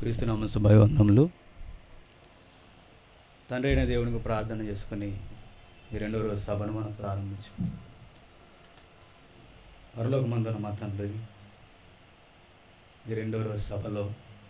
క్రీస్తునామ శుభాభివందనములు తండ్రి అయిన దేవునికి ప్రార్థన చేసుకుని ఈ రెండో రోజు సభను మనం ప్రారంభించాం పరలోక మందున మా తండ్రి ఈ రెండో రోజు సభలో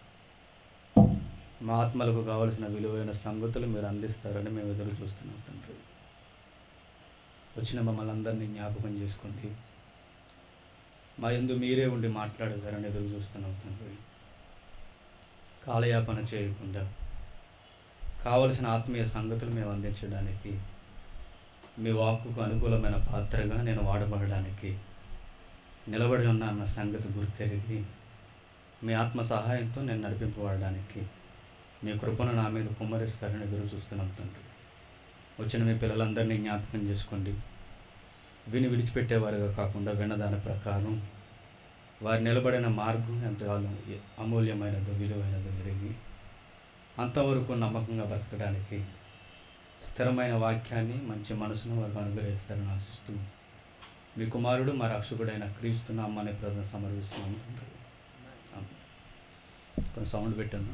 మా ఆత్మలకు కావలసిన విలువైన సంగతులు మీరు అందిస్తారని మేము ఎదురు చూస్తున్నాం తండ్రి వచ్చిన మమ్మల్ని అందరినీ జ్ఞాపకం చేసుకోండి మా ఎందు మీరే ఉండి మాట్లాడతారని ఎదురు చూస్తున్నాం తండ్రి కాలయాపన చేయకుండా కావలసిన ఆత్మీయ సంగతులు మేము అందించడానికి మీ వాక్కుకు అనుకూలమైన పాత్రగా నేను వాడబడడానికి నిలబడి ఉన్న అన్న సంగతి గుర్తెరిగి మీ ఆత్మ సహాయంతో నేను నడిపింపబడడానికి మీ కృపను నా మీద కుమ్మరిస్తారని ఎదురు చూస్తున్నాం తండ్రి వచ్చిన మీ పిల్లలందరినీ జ్ఞాపకం చేసుకోండి విని విడిచిపెట్టేవారుగా కాకుండా విన్న దాని ప్రకారం వారు నిలబడిన మార్గం ఎంతకాలం అమూల్యమైనదో విలువైనదో ఎరిగి అంతవరకు నమ్మకంగా బ్రతకడానికి స్థిరమైన వాక్యాన్ని మంచి మనసును వారికి అనుగ్రహిస్తారని ఆశిస్తూ మీ కుమారుడు మా రక్షకుడైన క్రీస్తు నామాన్ని ప్రజలు సమర్పిస్తున్నాం తండ్రి. ఆమేన్. కొంచెం సౌండ్ పెట్టాను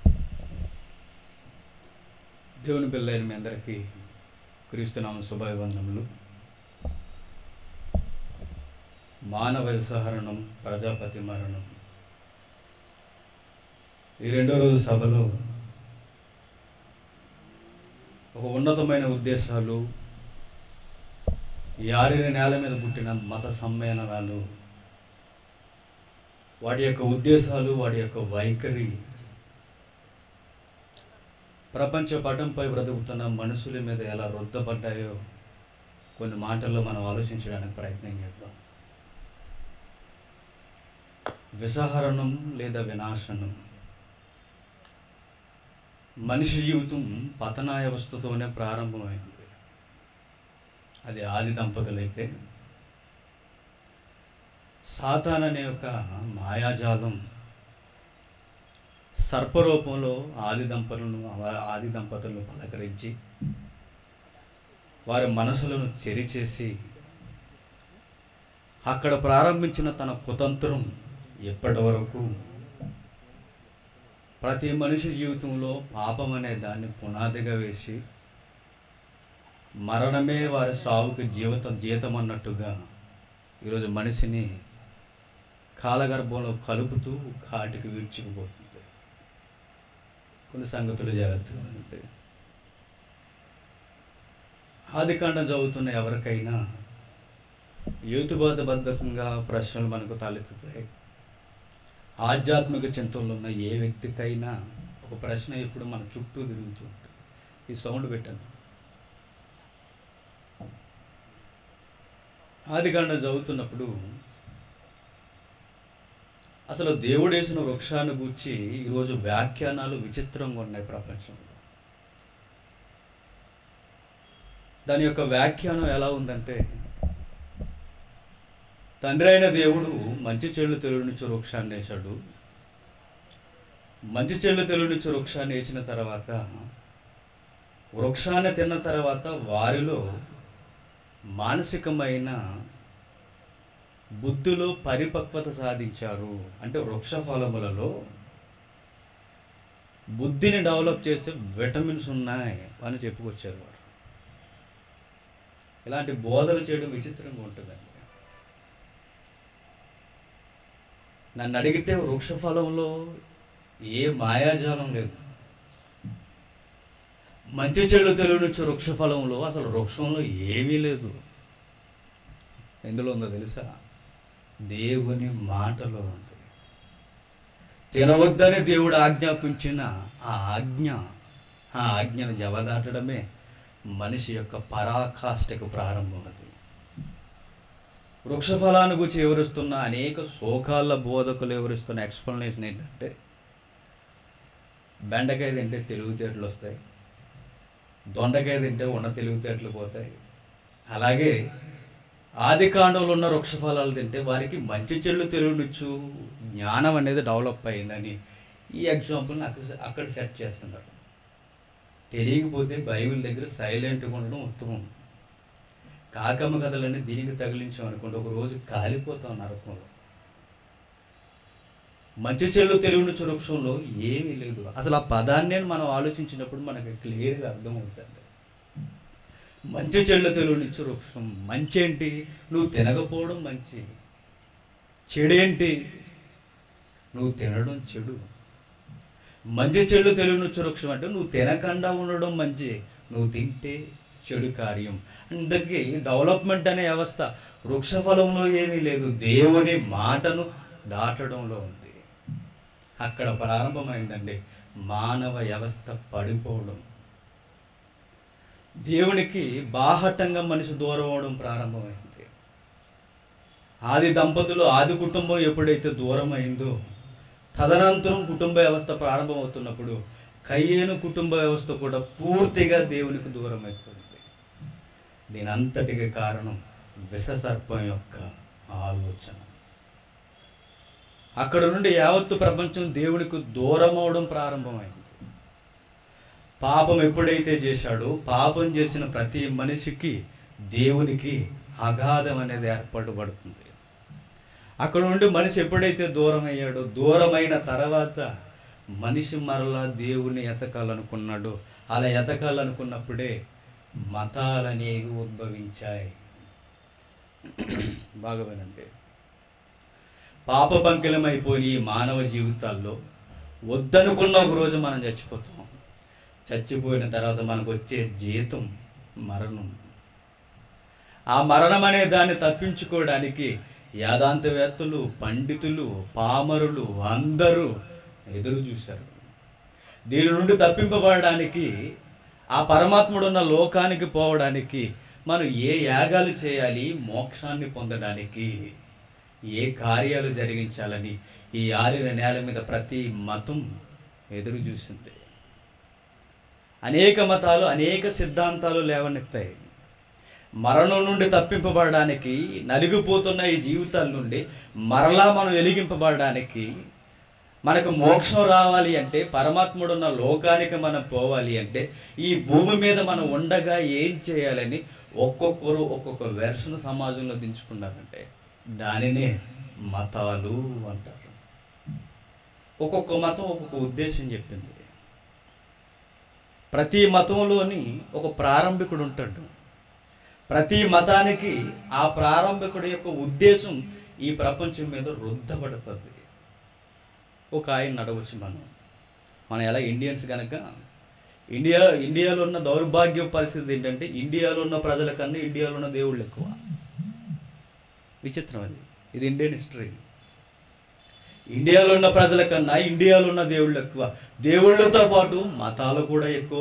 దేవుని పిల్లలైన మీ అందరికీ క్రీస్తునామ శుభాభివందనములు మానవ విసహరణం ప్రజాపతి మరణం ఈ రెండో రోజు సభలో ఒక ఉన్నతమైన ఉద్దేశాలు ఈ ఆరిన నేల మీద పుట్టిన మత సమ్మేళనాలు వాటి యొక్క ఉద్దేశాలు వాటి యొక్క వైఖరి ప్రపంచ పటంపై బ్రతుకుతున్న మనుషుల మీద ఎలా రుద్దపడ్డాయో కొన్ని మాటల్లో మనం ఆలోచించడానికి ప్రయత్నం చేద్దాం విసహరణం లేదా వినాశనం మనిషి జీవితం పతనావస్థతోనే ప్రారంభమైంది అది ఆది దంపతులైతే సాతాన్ అనే ఒక మాయాజాలం సర్పరూపంలో ఆది దంపతులను ఆది దంపతులను పలకరించి వారి మనసులను చెరిచేసి అక్కడ ప్రారంభించిన తన కుతంత్రం ఎప్పటి వరకు ప్రతి మనిషి జీవితంలో పాపం అనే దాన్ని పునాదిగా వేసి మరణమే వారి సావుకి జీవితం జీతం అన్నట్టుగా ఈరోజు మనిషిని కాలగర్భంలో కలుపుతూ కాటికి వీడ్చుకుపోతుంది కొన్ని సంగతులు జాగ్రత్తగా ఉంటే ఆదికాండం చదువుతున్న ఎవరికైనా యూతుబాధబద్ధకంగా ప్రశ్నలు మనకు తలెత్తుతాయి ఆధ్యాత్మిక చింతనలో ఉన్న ఏ వ్యక్తికైనా ఒక ప్రశ్న ఎప్పుడు మన చుట్టూ తిరుగుతూ ఉంటుంది ఈ సౌండ్ పెట్టాను ఆదికాండం చదువుతున్నప్పుడు అసలు దేవుడు వేసిన వృక్షాన్ని గూర్చి ఈరోజు వ్యాఖ్యానాలు విచిత్రంగా ఉన్నాయి ప్రపంచంలో దాని యొక్క వ్యాఖ్యానం ఎలా ఉందంటే తండ్రి అయిన దేవుడు మంచి చెళ్ళు తెలుగునిచ్చు వృక్షాన్ని వేశాడు మంచి చెళ్ళు తెలుగునిచ్చు వృక్షాన్ని వేసిన తర్వాత వృక్షాన్ని తిన్న తర్వాత వారిలో మానసికమైన బుద్ధిలో పరిపక్వత సాధించారు అంటే వృక్ష ఫలములలో బుద్ధిని డెవలప్ చేసే విటమిన్స్ ఉన్నాయి అని చెప్పుకొచ్చారు వారు ఇలాంటి బోధలు చేయడం విచిత్రంగా ఉంటుందండి నన్ను అడిగితే వృక్ష ఫలంలో ఏ మాయాజాలం లేదు మంచి చెడు తెలుగునిచ్చే వృక్ష ఫలంలో అసలు వృక్షంలో ఏమీ లేదు ఎందులో ఉందో తెలుసా దేవుని మాటలో ఉంది తినవద్దని దేవుడు ఆజ్ఞాపించిన ఆ ఆజ్ఞ ఆ ఆజ్ఞను జవదాటడమే మనిషి యొక్క పరాకాష్ఠకు ప్రారంభం అది వృక్షఫలాన్ని గురించి వివరిస్తున్న అనేక శోకాల బోధకులు వివరిస్తున్న ఎక్స్ప్లెనేషన్ ఏంటంటే బెండకాయ తింటే తెలివితేటలు వస్తాయి దొండకాయ తింటే ఉన్న తెలివితేటలు పోతాయి అలాగే ఆది కాండంలో ఉన్న వృక్షఫలాలు తింటే వారికి మంచి చెళ్ళు తెలియనిచ్చు జ్ఞానం అనేది డెవలప్ అయిందని ఈ ఎగ్జాంపుల్ని అక్కడ అక్కడ సెట్ చేస్తున్నారు తెలియకపోతే బైబిల్ దగ్గర సైలెంట్గా ఉండడం ఉత్తమం కాకమ్మ కథలన్నీ దీనికి తగిలించాం అనుకోండి ఒక రోజు కాలిపోతాం నరకంలో మంచి చెడు తెలివిని వృక్షంలో ఏమీ లేదు అసలు ఆ పదాన్ని మనం ఆలోచించినప్పుడు మనకి క్లియర్గా అర్థమవుతుంది మంచి చెడు తెలివినిచ్చు వృక్షం మంచి ఏంటి నువ్వు తినకపోవడం మంచి చెడేంటి నువ్వు తినడం చెడు మంచి చెడు తెలివినిచ్చు వృక్షం అంటే నువ్వు తినకుండా ఉండడం మంచి నువ్వు తింటే చెడు కార్యం అందుకే డెవలప్మెంట్ అనే వ్యవస్థ వృక్షఫలంలో ఏమీ లేదు దేవుని మాటను దాటడంలో ఉంది అక్కడ ప్రారంభమైందండి మానవ వ్యవస్థ పడిపోవడం దేవునికి బాహటంగా మనిషి దూరం అవడం ప్రారంభమైంది ఆది దంపతులు ఆది కుటుంబం ఎప్పుడైతే దూరం అయిందో తదనంతరం కుటుంబ వ్యవస్థ ప్రారంభమవుతున్నప్పుడు కయ్యేను కుటుంబ వ్యవస్థ కూడా పూర్తిగా దేవునికి దూరం అయిపోయింది దీని అంతటికి కారణం విషసర్పం యొక్క ఆలోచన అక్కడ నుండి యావత్తు ప్రపంచం దేవునికి దూరం అవడం ప్రారంభమైంది పాపం ఎప్పుడైతే చేశాడో పాపం చేసిన ప్రతి మనిషికి దేవునికి అగాధం అనేది ఏర్పడబడుతుంది అక్కడ నుండి మనిషి ఎప్పుడైతే దూరం అయ్యాడో దూరమైన తర్వాత మనిషి మరలా దేవుని ఎతకాలనుకున్నాడు అలా ఎతకాలనుకున్నప్పుడే మతాలనేవి ఉద్భవించాయి బాగా వినండి పాప పంకిలమైపోయిన ఈ మానవ జీవితాల్లో వద్దనుకున్న ఒక రోజు మనం చచ్చిపోతాం చచ్చిపోయిన తర్వాత మనకు వచ్చే జీతం మరణం ఆ మరణం అనే దాన్ని తప్పించుకోవడానికి యాదాంతవేత్తలు పండితులు పామరులు అందరూ ఎదురు చూశారు దీని నుండి తప్పింపబడడానికి ఆ పరమాత్ముడు ఉన్న లోకానికి పోవడానికి మనం ఏ యాగాలు చేయాలి మోక్షాన్ని పొందడానికి ఏ కార్యాలు జరిగించాలని ఈ ఆరిన నేల మీద ప్రతి మతం ఎదురు చూసింది అనేక మతాలు అనేక సిద్ధాంతాలు లేవనెత్తాయి మరణం నుండి తప్పింపబడడానికి నలిగిపోతున్న ఈ జీవితాల నుండి మరలా మనం వెలిగింపబడడానికి మనకు మోక్షం రావాలి అంటే పరమాత్ముడున్న లోకానికి మనం పోవాలి అంటే ఈ భూమి మీద మనం ఉండగా ఏం చేయాలని ఒక్కొక్కరు ఒక్కొక్క వెర్షన్ సమాజంలో దించుకున్నారంటే దానినే మతాలు అంటారు ఒక్కొక్క మతం ఒక్కొక్క ఉద్దేశం చెప్పింది ప్రతి మతంలోని ఒక ప్రారంభికుడు ఉంటాడు ప్రతి మతానికి ఆ ప్రారంభికుడి యొక్క ఉద్దేశం ఈ ప్రపంచం మీద రుద్దబడుతుంది ఒక ఆయన నడవచ్చు మనం మనం ఎలా ఇండియన్స్ కనుక ఇండియా ఇండియాలో ఉన్న దౌర్భాగ్య పరిస్థితి ఏంటంటే ఇండియాలో ఉన్న ప్రజల కన్నా ఇండియాలో ఉన్న దేవుళ్ళు ఎక్కువ విచిత్రం అది ఇది ఇండియన్ హిస్టరీ ఇండియాలో ఉన్న ప్రజల కన్నా ఇండియాలో ఉన్న దేవుళ్ళు ఎక్కువ దేవుళ్ళతో పాటు మతాలు కూడా ఎక్కువ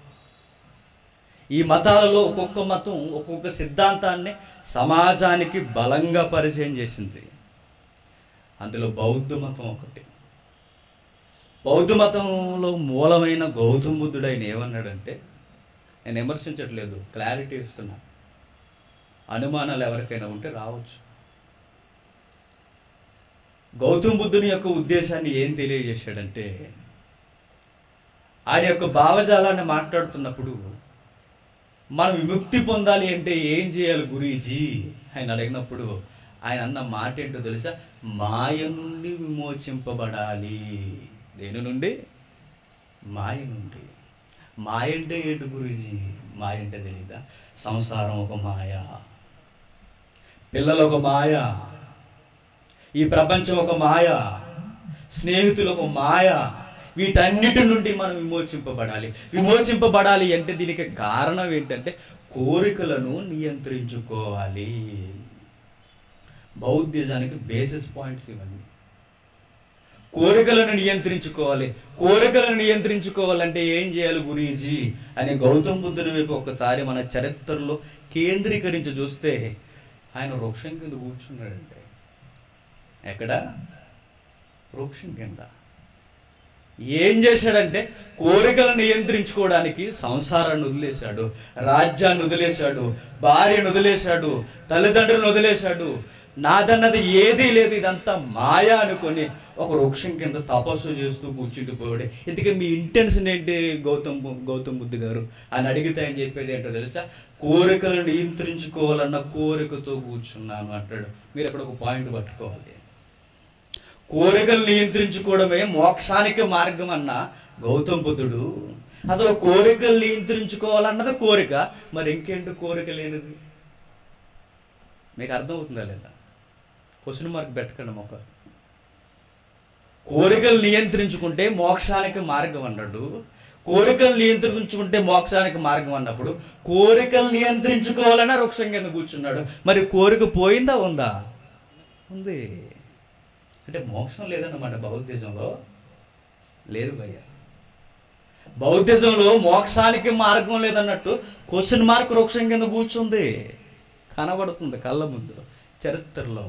ఈ మతాలలో ఒక్కొక్క మతం ఒక్కొక్క సిద్ధాంతాన్ని సమాజానికి బలంగా పరిచయం చేసింది అందులో బౌద్ధ మతం ఒకటి బౌద్ధ మతంలో మూలమైన గౌతమ బుద్ధుడు ఆయన ఏమన్నాడంటే నేను విమర్శించట్లేదు క్లారిటీ ఇస్తున్నా అనుమానాలు ఎవరికైనా ఉంటే రావచ్చు గౌతమ బుద్ధుని యొక్క ఉద్దేశాన్ని ఏం తెలియజేశాడంటే ఆయన యొక్క భావజాలాన్ని మాట్లాడుతున్నప్పుడు మనం విముక్తి పొందాలి అంటే ఏం చేయాలి గురీజీ ఆయన అడిగినప్పుడు ఆయన అన్న మాట ఏంటో తెలుసా మాయ నుండి విమోచింపబడాలి దేని నుండి మాయ నుండి మాయ అంటే ఏంటి గురూజీ మాయ అంటే తెలీదా సంసారం ఒక మాయ పిల్లలు ఒక మాయ ఈ ప్రపంచం ఒక మాయ స్నేహితులు ఒక మాయ వీటన్నిటి నుండి మనం విమోచింపబడాలి విమోచింపబడాలి అంటే దీనికి కారణం ఏంటంటే కోరికలను నియంత్రించుకోవాలి బౌద్ధిజానికి బేసిస్ పాయింట్స్ ఇవన్నీ కోరికలను నియంత్రించుకోవాలి కోరికలను నియంత్రించుకోవాలంటే ఏం చేయాలి గురీజీ అని గౌతమ్ బుద్ధుని వైపు ఒకసారి మన చరిత్రలో కేంద్రీకరించి చూస్తే ఆయన వృక్షం కింద కూర్చున్నాడంటే ఎక్కడ వృక్షం కింద ఏం చేశాడంటే కోరికలను నియంత్రించుకోవడానికి సంసారాన్ని వదిలేశాడు రాజ్యాన్ని వదిలేశాడు భార్యను వదిలేశాడు తల్లిదండ్రులను వదిలేశాడు నాదన్నది ఏదీ లేదు ఇదంతా మాయా అనుకొని ఒక వృక్షం కింద తపస్సు చేస్తూ కూర్చుండిపోయాడు ఇందుకే మీ ఇంటెన్షన్ ఏంటి గౌతమ్ బు- గౌతమ్ బుద్ధు గారు అని అడిగితే ఆయన చెప్పేది ఏంటో తెలుసా కోరికలను నియంత్రించుకోవాలన్న కోరికతో కూర్చున్నాను అంటాడు మీరు అక్కడ ఒక పాయింట్ పట్టుకోవాలి కోరికలు నియంత్రించుకోవడమే మోక్షానికి మార్గం అన్న గౌతమ బుద్ధుడు అసలు కోరికలు నియంత్రించుకోవాలన్నది కోరిక మరి ఇంకేంటి కోరిక లేనిది మీకు అర్థమవుతుందా లేదా క్వశ్చన్ మార్క్ పెట్టకండి మొక్క కోరికలు నియంత్రించుకుంటే మోక్షానికి మార్గం అన్నాడు కోరికలు నియంత్రించుకుంటే మోక్షానికి మార్గం అన్నప్పుడు కోరికలు నియంత్రించుకోవాలన్నా వృక్షం కింద కూర్చున్నాడు మరి కోరిక పోయిందా ఉందా ఉంది అంటే మోక్షం లేదన్నమాట బౌద్ధిజంలో లేదు భయ్య బౌద్ధిజంలో మోక్షానికి మార్గం లేదన్నట్టు క్వశ్చన్ మార్క్ వృక్షం కింద కూర్చుంది కనబడుతుంది కళ్ళ ముందు చరిత్రలో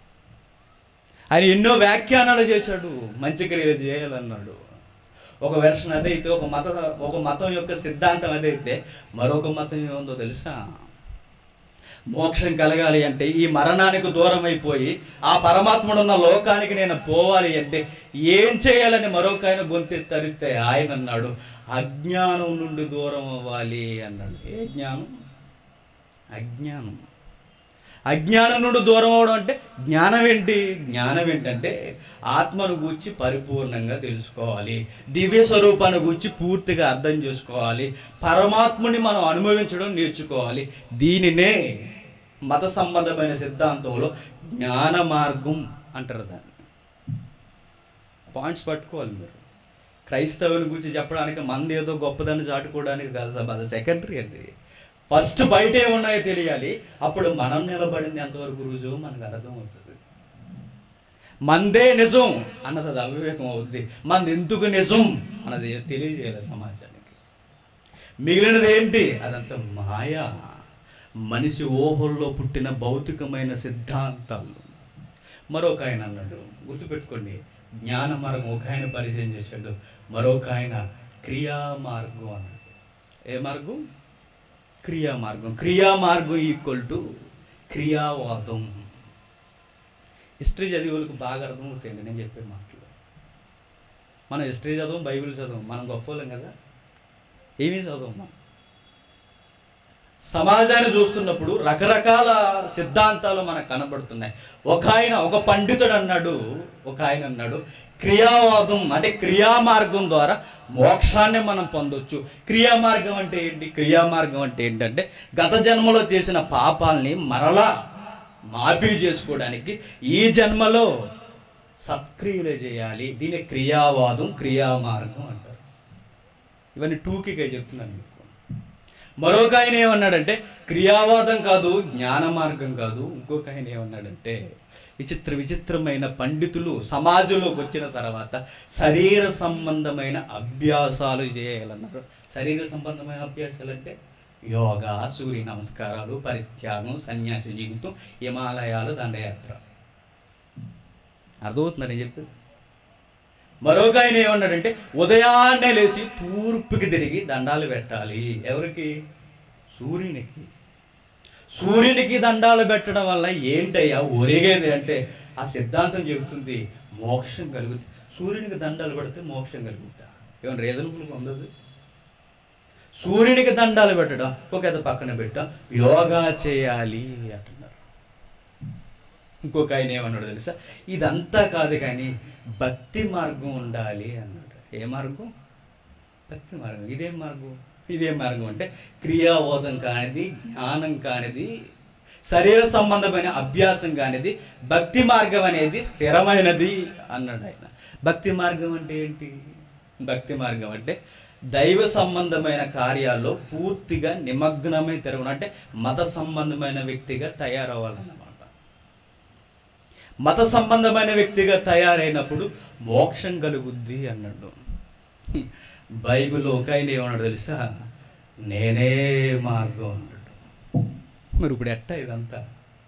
ఆయన ఎన్నో వ్యాఖ్యానాలు చేశాడు మంచి క్రియలు చేయాలన్నాడు ఒక వెర్షన్ అదైతే ఒక మత ఒక మతం యొక్క సిద్ధాంతం అదైతే మరొక మతం ఏముందో తెలుసా మోక్షం కలగాలి అంటే ఈ మరణానికి దూరం అయిపోయి ఆ పరమాత్ముడు ఉన్న లోకానికి నేను పోవాలి అంటే ఏం చేయాలని మరొక ఆయన గొంతె తరిస్తే ఆయన అన్నాడు అజ్ఞానం నుండి దూరం అవ్వాలి అన్నాడు ఏ జ్ఞానం అజ్ఞానం అజ్ఞానం నుండి దూరం అవడం అంటే జ్ఞానం ఏంటి జ్ఞానం ఏంటంటే ఆత్మను గూర్చి పరిపూర్ణంగా తెలుసుకోవాలి దివ్య స్వరూపాన్ని గూర్చి పూర్తిగా అర్థం చేసుకోవాలి పరమాత్ముని మనం అనుభవించడం నేర్చుకోవాలి దీనినే మత సంబంధమైన సిద్ధాంతంలో జ్ఞాన మార్గం అంటారు దాన్ని పాయింట్స్ పట్టుకోవాలి మీరు క్రైస్తవుని గురించి చెప్పడానికి మంది ఏదో గొప్పదని చాటుకోవడానికి కాదు సార్ అది సెకండరీ అది ఫస్ట్ బయట ఏమున్నాయో తెలియాలి అప్పుడు మనం నిలబడింది ఎంతవరకు రుజువు మనకు అర్థమవుతుంది మందే నిజం అన్నది అది అవివేకం అవుద్ది మనది ఎందుకు నిజం అన్నది తెలియజేయాలి సమాజానికి మిగిలినది ఏంటి అదంతా మాయ మనిషి ఊహల్లో పుట్టిన భౌతికమైన సిద్ధాంతాలు మరొక ఆయన అన్నాడు గుర్తుపెట్టుకోండి జ్ఞాన మార్గం ఒక ఆయన పరిచయం చేశాడు మరొక ఆయన క్రియా మార్గం అన్నాడు ఏ మార్గం క్రియా మార్గం క్రియా మార్గం ఈక్వల్ టు క్రియావాదం హిస్టరీ చదివే వాళ్ళకి బాగా అర్థమవుతాయండి నేను చెప్పే మాటలు మనం హిస్టరీ చదవం బైబిల్ చదవం మనం గొప్పవాళ్ళం కదా ఏమీ చదవం మనం సమాజాన్ని చూస్తున్నప్పుడు రకరకాల సిద్ధాంతాలు మనకు కనబడుతున్నాయి ఒక ఆయన ఒక పండితుడు అన్నాడు ఒక ఆయన అన్నాడు క్రియావాదం అంటే క్రియా మార్గం ద్వారా మోక్షాన్ని మనం పొందొచ్చు క్రియా మార్గం అంటే ఏంటి క్రియా మార్గం అంటే ఏంటంటే గత జన్మలో చేసిన పాపాలని మరలా మాఫీ చేసుకోవడానికి ఈ జన్మలో సత్క్రియలు చేయాలి దీన్ని క్రియావాదం క్రియా మార్గం అంటారు ఇవన్నీ టూకీగా చెప్తున్నాను మీకు మరొక ఆయన ఏమన్నాడంటే క్రియావాదం కాదు జ్ఞాన మార్గం కాదు ఇంకొక ఆయన ఏమన్నాడంటే విచిత్ర విచిత్రమైన పండితులు సమాజంలోకి వచ్చిన తర్వాత శరీర సంబంధమైన అభ్యాసాలు చేయాలన్నారు శరీర సంబంధమైన అభ్యాసాలు అంటే యోగా సూర్య నమస్కారాలు పరిత్యాగం సన్యాస జీవితం హిమాలయాలు దండయాత్ర అర్థమవుతుందని నేను చెప్పేది మరొక ఆయన ఏమన్నాడంటే ఉదయాన్నే లేచి తూర్పుకి తిరిగి దండాలు పెట్టాలి ఎవరికి సూర్యునికి సూర్యునికి దండాలు పెట్టడం వల్ల ఏంటయ్యా ఒరిగేది అంటే ఆ సిద్ధాంతం చెబుతుంది మోక్షం కలుగుతుంది సూర్యునికి దండాలు పెడితే మోక్షం కలుగుతా ఏమైనా రీజనబుల్గా ఉండదు సూర్యునికి దండాలు పెట్టడం ఒక ఎద పక్కన పెట్టడం యోగా చేయాలి అంటున్నారు ఇంకొక ఆయన ఏమన్నాడు తెలుసా ఇదంతా కాదు కానీ భక్తి మార్గం ఉండాలి అన్నాడు ఏ మార్గం భక్తి మార్గం ఇదేం మార్గం ఇదేం మార్గం అంటే క్రియాబోధం కానిది జ్ఞానం కానిది శరీర సంబంధమైన అభ్యాసం కానిది భక్తి మార్గం అనేది స్థిరమైనది అన్నాడు ఆయన భక్తి మార్గం అంటే ఏంటి భక్తి మార్గం అంటే దైవ సంబంధమైన కార్యాల్లో పూర్తిగా నిమగ్నమై తిరగడం అంటే మత సంబంధమైన వ్యక్తిగా తయారవ్వాలన్నమాట మత సంబంధమైన వ్యక్తిగా తయారైనప్పుడు మోక్షం కలుగుద్ది అన్నాడు బైబిల్ ఒక ఆయన ఏమన్నాడు తెలుసా నేనే మార్గం అన్నాడు మరి ఇప్పుడు ఎట్టా ఇదంతా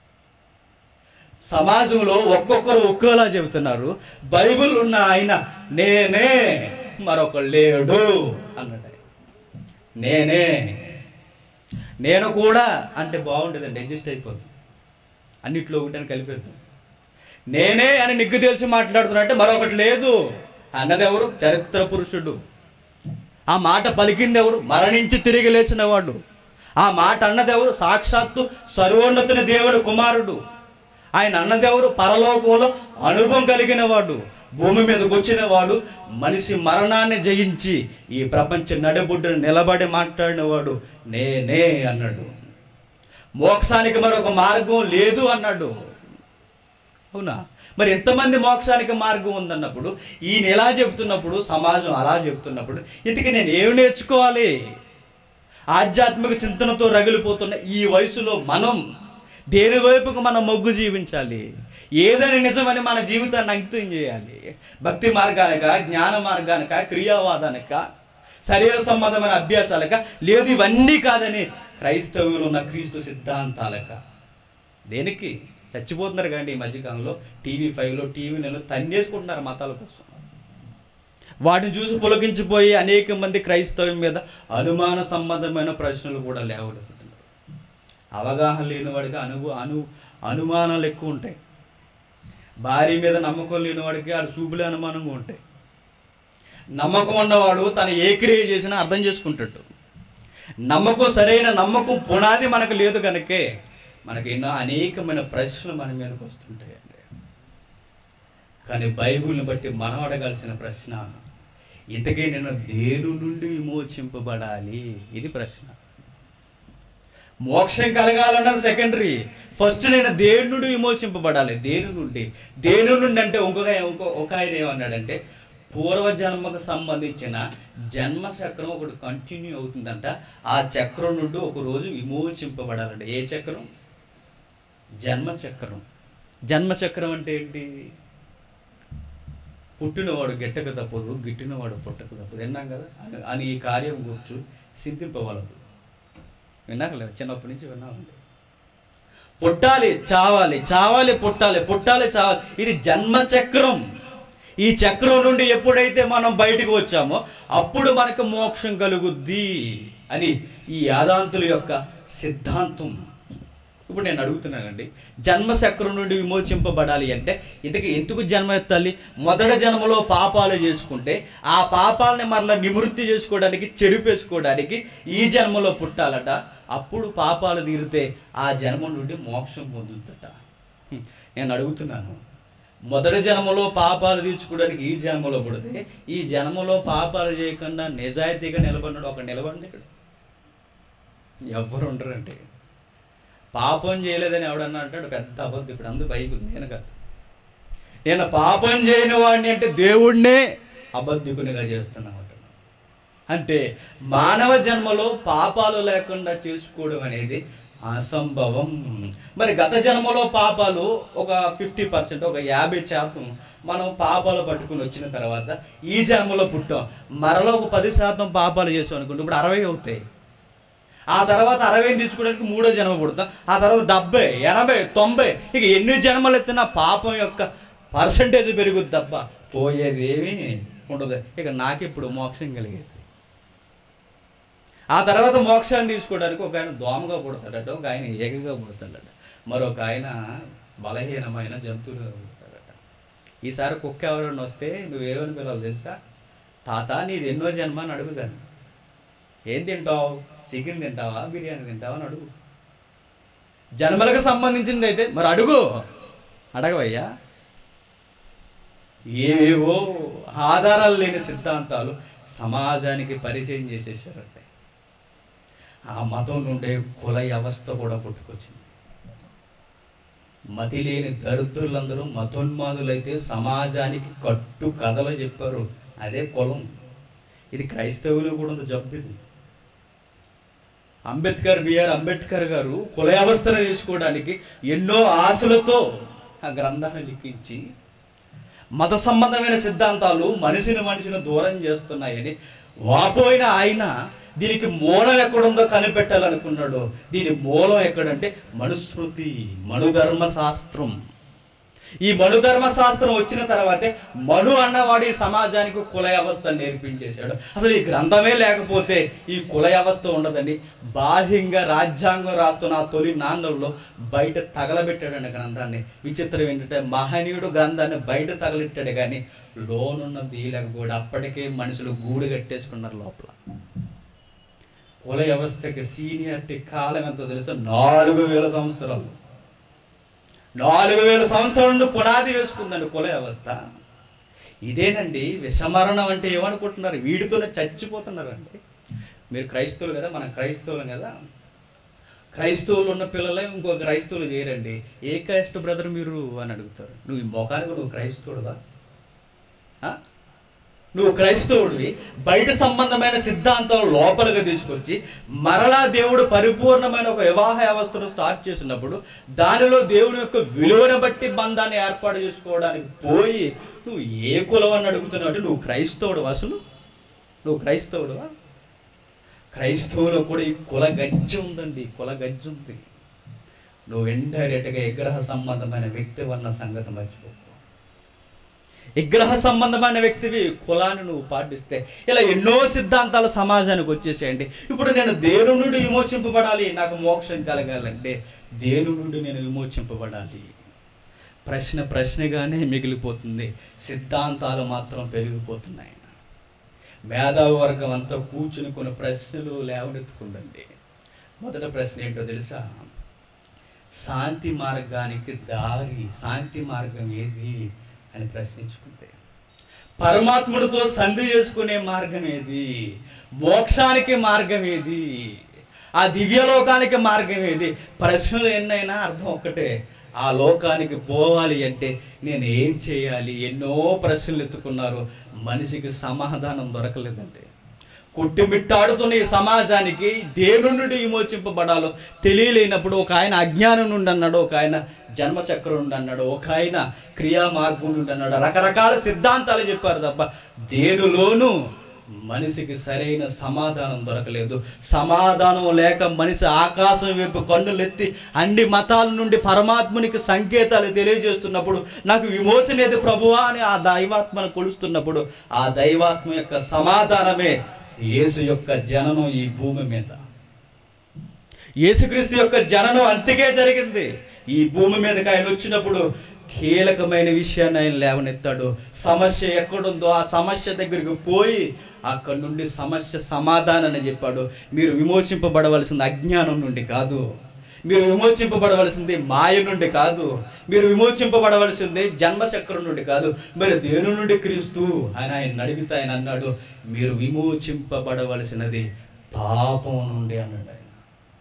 సమాజంలో ఒక్కొక్కరు ఒక్కోలా చెబుతున్నారు బైబిల్ ఉన్న ఆయన నేనే మరొక లేడు అన్నాడు ఆయన. నేనే నేను కూడా అంటే బాగుంటుందండి అడ్జస్ట్ అయిపోతుంది అన్నిట్లో ఒకటని కలిపేద్దాం నేనే అని నిగ్గు తెలిసి మాట్లాడుతున్నా అంటే మరొకటి లేదు అన్నది ఎవరు చరిత్ర పురుషుడు ఆ మాట పలికింది ఎవరు మరణించి తిరిగి లేచిన వాడు ఆ మాట అన్నది ఎవరు సాక్షాత్తు సర్వోన్నతుని దేవుడు కుమారుడు ఆయన అన్నదెవరు పరలోకంలో అనుభవం కలిగిన వాడు భూమి మీదకి వచ్చిన వాడు మనిషి మరణాన్ని జయించి ఈ ప్రపంచ నడిబొడ్డును నిలబడి మాట్లాడినవాడు నేనే అన్నాడు మోక్షానికి మరొక మార్గం లేదు అన్నాడు అవునా మరి ఎంతమంది మోక్షానికి మార్గం ఉందన్నప్పుడు ఈయన ఎలా చెబుతున్నప్పుడు సమాజం అలా చెబుతున్నప్పుడు ఇంతకీ నేను ఏమి నేర్చుకోవాలి ఆధ్యాత్మిక చింతనతో రగిలిపోతున్న ఈ వయసులో మనం దేని వైపుకు మనం మొగ్గు జీవించాలి ఏదని నిజమని మన జీవితాన్ని అంకితం చేయాలి భక్తి మార్గానిక జ్ఞాన మార్గానిక క్రియావాదానిక శరీర సంబంధమైన అభ్యాసాలక లేదు ఇవన్నీ కాదని క్రైస్తవులు ఉన్న క్రీస్తు సిద్ధాంతాలక దేనికి చచ్చిపోతున్నారు కానీ ఈ మధ్యకాలంలో టీవీ ఫైవ్లో టీవీ నేను తన్నేసుకుంటున్నారు మతాల కోసం వాటిని చూసి పులకించిపోయి అనేక మంది క్రైస్తవం మీద అనుమాన సంబంధమైన ప్రశ్నలు కూడా లేవడుతున్నారు అవగాహన లేని వాడికి అనుభవ అను అనుమానాలు ఎక్కువ ఉంటాయి భార్య మీద నమ్మకం లేని వాడికి ఆడు చూపులే అనుమానంగా ఉంటాయి నమ్మకం ఉన్నవాడు తను ఏ క్రియ చేసినా అర్థం చేసుకుంటాడు నమ్మకం సరైన నమ్మకం పునాది మనకు లేదు కనుకే మనకి ఎన్నో అనేకమైన ప్రశ్నలు మన మీదకి వస్తుంటాయండి కానీ బైబిల్ని బట్టి మనం అడగాల్సిన ప్రశ్న ఇంతకీ నేను దేని నుండి విమోచింపబడాలి ఇది ప్రశ్న మోక్షం కలగాలన్నది సెకండరీ ఫస్ట్ నేను దేని నుండి విమోచింపబడాలి దేని నుండి దేని నుండి అంటే ఇంకొక ఇంకో ఒక ఆయన ఏమన్నాడంటే పూర్వజన్మకు సంబంధించిన జన్మ చక్రం ఒకటి కంటిన్యూ అవుతుందంట ఆ చక్రం నుండి ఒక రోజు విమోచింపబడాలంట ఏ చక్రం జన్మ చక్రం జన్మ చక్రం అంటే ఏంటి పుట్టినవాడు గిట్టక తప్పదు గిట్టినవాడు పుట్టక తప్పదు విన్నాం కదా అని- అని ఈ కార్యం గుర్చు సింతింపవలదు విన్నారు లేదా చిన్నప్పటి నుంచి విన్నామండి పుట్టాలి చావాలి చావాలి పుట్టాలి పుట్టాలి చావాలి ఇది జన్మ చక్రం ఈ చక్రం నుండి ఎప్పుడైతే మనం బయటకు వచ్చామో అప్పుడు మనకు మోక్షం కలుగుద్ది అని ఈ యాదాంతుల యొక్క సిద్ధాంతం ఇప్పుడు నేను అడుగుతున్నానండి జన్మ చక్రం నుండి విమోచింపబడాలి అంటే ఇంతకు ఎందుకు జన్మ ఎత్తాలి మొదటి జన్మలో పాపాలు చేసుకుంటే ఆ పాపాలని మరలా నివృత్తి చేసుకోవడానికి చెరిపేసుకోవడానికి ఈ జన్మలో పుట్టాలట అప్పుడు పాపాలు తీరితే ఆ జన్మ నుండి మోక్షం పొందుతుందట హ్మ్. నేను అడుగుతున్నాను మొదటి జన్మలో పాపాలు తీర్చుకోవడానికి ఈ జన్మలో పుడితే ఈ జన్మలో పాపాలు చేయకుండా నిజాయితీగా నిలబడినాడు ఒక నిలబడి ఇక్కడ ఎవ్వరు ఉండరంటే పాపం చేయలేదని ఎవడన్నా అంటాడు పెద్ద అబద్ధం ఇప్పుడు అందు బైబిల్ నేను కాదు నేను పాపం చేయని వాడిని అంటే దేవుణ్ణే అబద్ధికునిగా చేస్తున్నాను అంటున్నాను. అంటే మానవ జన్మలో పాపాలు లేకుండా చేసుకోవడం అనేది అసంభవం మరి గత జన్మలో పాపాలు ఒక ఫిఫ్టీ పర్సెంట్ ఒక యాభై శాతం మనం పాపాలు పట్టుకుని వచ్చిన తర్వాత ఈ జన్మలో పుట్టాం మరలో ఒక పది శాతం పాపాలు చేసాం అనుకుంటే ఇప్పుడు అరవై అవుతాయి ఆ తర్వాత అరవై తెచ్చుకోవడానికి మూడో జన్మ పుడతాం ఆ తర్వాత డెబ్బై ఎనభై తొంభై ఇక ఎన్ని జన్మలు ఎత్తినా పాపం యొక్క పర్సంటేజ్ పెరుగుద్ది తప్ప పోయేది ఏమీ ఉండదు ఇక నాకిప్పుడు మోక్షం కలిగేది ఆ తర్వాత మోక్షాన్ని తీసుకోవడానికి ఒక ఆయన దోమగా పుడతాడట ఒక ఆయన ఏకగా పుడతాడట మరొక ఆయన బలహీనమైన జంతువులుగా పుడతాడట ఈసారి కుక్క ఎవరైనా వస్తే నువ్వేమని పిలవాలి తెలుసా తాత నీది ఎన్నో జన్మ అని అడుగుతాను ఏం తింటావు చికెన్ తింటావా బిర్యానీ తింటావా అని అడుగు జన్మలకు సంబంధించింది అయితే మరి అడుగు అడగవయ్యా ఏవేవో ఆధారాలు లేని సిద్ధాంతాలు సమాజానికి పరిచయం చేసేసారంటే ఆ మతం నుండే కుల వ్యవస్థ కూడా పుట్టుకొచ్చింది మతి లేని దరిద్రులందరూ మతోన్మాదులైతే సమాజానికి కట్టు కథలు చెప్పారు అదే కులం ఇది క్రైస్తవులు కూడా ఉంది జబ్బు ఇది అంబేద్కర్ బిఆర్ అంబేద్కర్ గారు కుల వ్యవస్థను తీసుకోవడానికి ఎన్నో ఆశలతో ఆ గ్రంథాన్ని లిఖించి మత సంబంధమైన సిద్ధాంతాలు మనిషిని మనిషిని దూరం చేస్తున్నాయని వాపోయిన ఆయన దీనికి మూలం ఎక్కడుందో కనిపెట్టాలనుకున్నాడు దీని మూలం ఎక్కడంటే మనుస్మృతి మనుధర్మ శాస్త్రం ఈ మనుధర్మ శాస్త్రం వచ్చిన తర్వాతే మను అన్నవాడు ఈ సమాజానికి కుల వ్యవస్థ నేర్పించేశాడు అసలు ఈ గ్రంథమే లేకపోతే ఈ కుల వ్యవస్థ ఉండదండి బాహ్యంగా రాజ్యాంగం రాస్తున్న ఆ తొలి నాన్నల్లో బయట తగలబెట్టాడండి గ్రంథాన్ని విచిత్రం ఏంటంటే మహనీయుడు గ్రంథాన్ని బయట తగలెట్టాడు కానీ లోనున్న దీయలేకపోయాడు అప్పటికే మనుషులు గూడు కట్టేసుకున్నారు లోపల కుల వ్యవస్థకి సీనియారిటీ కాలం ఎంతో తెలుసు నాలుగు వేల సంవత్సరాలు నాలుగు వేల సంవత్సరాల నుండి పునాది వేసుకుందండి కుల వ్యవస్థ ఇదేనండి విషమరణం అంటే ఏమనుకుంటున్నారు వీడితోనే చచ్చిపోతున్నారండి మీరు క్రైస్తవులు కదా మనం క్రైస్తవులం కదా క్రైస్తవులు ఉన్న పిల్లలే ఇంకో క్రైస్తవులు చేయరండి ఏ క్రైస్ట్ బ్రదర్ మీరు అని అడుగుతారు నువ్వు ఈ మొఖానికి నువ్వు క్రైస్తవుడువా ఆ? నువ్వు క్రైస్తవుడివి బయట సంబంధమైన సిద్ధాంతం లోపలికి తీసుకొచ్చి మరలా దేవుడు పరిపూర్ణమైన ఒక వివాహ వ్యవస్థను స్టార్ట్ చేసినప్పుడు దానిలో దేవుని యొక్క విలువను బట్టి బంధాన్ని ఏర్పాటు చేసుకోవడానికి పోయి నువ్వు ఏ కులం అని అడుగుతున్నావు అంటే నువ్వు క్రైస్తవుడు అసలు నువ్వు క్రైస్తవుడువా క్రైస్తవులో కూడా ఈ కుల గజ్జి ఉందండి కుల గజ్జి ఉంది నువ్వు ఇండైరెక్ట్గా విగ్రహ సంబంధమైన వ్యక్తి అన్న సంగతి మర్చిపోకు విగ్రహ సంబంధమైన వ్యక్తివి కులాన్ని నువ్వు పాటిస్తే ఇలా ఎన్నో సిద్ధాంతాలు సమాజానికి వచ్చేసేయండి ఇప్పుడు నేను దేని నుండి విమోచింపబడాలి నాకు మోక్షం కలగాలంటే దేని నుండి నేను విమోచింపబడాలి ప్రశ్న ప్రశ్నగానే మిగిలిపోతుంది సిద్ధాంతాలు మాత్రం పెరిగిపోతున్నాయి మేధావి వర్గం అంతా కూర్చుని కొన్ని ప్రశ్నలు లేవనెత్తుకుందండి మొదటి ప్రశ్న ఏంటో తెలుసా శాంతి మార్గానికి దారి శాంతి మార్గం ఏది అని ప్రశ్నించుకుంటే పరమాత్ముడితో సంధి చేసుకునే మార్గం ఏది మోక్షానికి మార్గం ఏది ఆ దివ్యలోకానికి మార్గం ఏది ప్రశ్నలు ఎన్నైనా అర్థం ఒక్కటే ఆ లోకానికి పోవాలి అంటే నేను ఏం చేయాలి ఎన్నో ప్రశ్నలు ఎత్తుకున్నారు మనిషికి సమాధానం దొరకలేదండి కొట్టిమిట్టాడుతున్న ఈ సమాజానికి దేవుని నుండి విమోచింపబడాలో తెలియలేనప్పుడు ఒక ఆయన అజ్ఞానం నుండి అన్నాడు ఒక ఆయన జన్మచక్రం నుండి అన్నాడు ఒక ఆయన క్రియా మార్గం నుండి అన్నాడు రకరకాల సిద్ధాంతాలు చెప్పారు తప్ప దేనిలోనూ మనిషికి సరైన సమాధానం దొరకలేదు సమాధానం లేక మనిషి ఆకాశం వైపు కన్నులెత్తి అన్ని మతాల నుండి పరమాత్మునికి సంకేతాలు తెలియజేస్తున్నప్పుడు నాకు విమోచన ఏది ప్రభువా అని ఆ దైవాత్మను కొలుస్తున్నప్పుడు ఆ దైవాత్మ యొక్క సమాధానమే యేసు యొక్క జననం ఈ భూమి మీద యేసుక్రీస్తు యొక్క జననం అంతకే జరిగింది ఈ భూమి మీదకి ఆయన వచ్చినప్పుడు కీలకమైన విషయాన్ని ఆయన లేవనెత్తాడు సమస్య ఎక్కడుందో ఆ సమస్య దగ్గరికి పోయి అక్కడి నుండి సమస్య సమాధానాన్ని చెప్పాడు మీరు విమోచింపబడవలసింది అజ్ఞానం నుండి కాదు మీరు విమోచింపబడవలసింది మాయ నుండి కాదు మీరు విమోచింపబడవలసింది జన్మచక్రం నుండి కాదు మరి దేని నుండి క్రీస్తు అని ఆయన అడిగితే ఆయన అన్నాడు మీరు విమోచింపబడవలసినది పాపం నుండి అన్నాడు ఆయన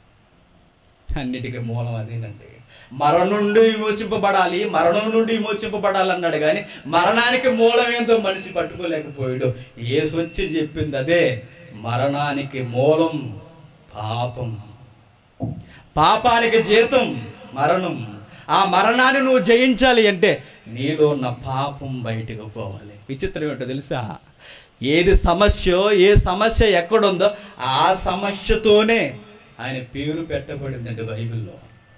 అన్నిటికీ మూలం అదేనండి మరణం నుండి విమోచింపబడాలి మరణం నుండి విమోచింపబడాలి అన్నాడు కానీ మరణానికి మూలం ఏందో మనిషి పట్టుకోలేకపోయాడు ఏసు వచ్చి చెప్పింది అదే మరణానికి మూలం పాపం పాపానికి జీతం మరణం ఆ మరణాన్ని నువ్వు జయించాలి అంటే నీలో ఉన్న పాపం బయటకు పోవాలి విచిత్రం ఏంటో తెలుసా ఏది సమస్య ఏ సమస్య ఎక్కడుందో ఆ సమస్యతోనే ఆయన పేరు పెట్టబడిందండి బైబిల్లో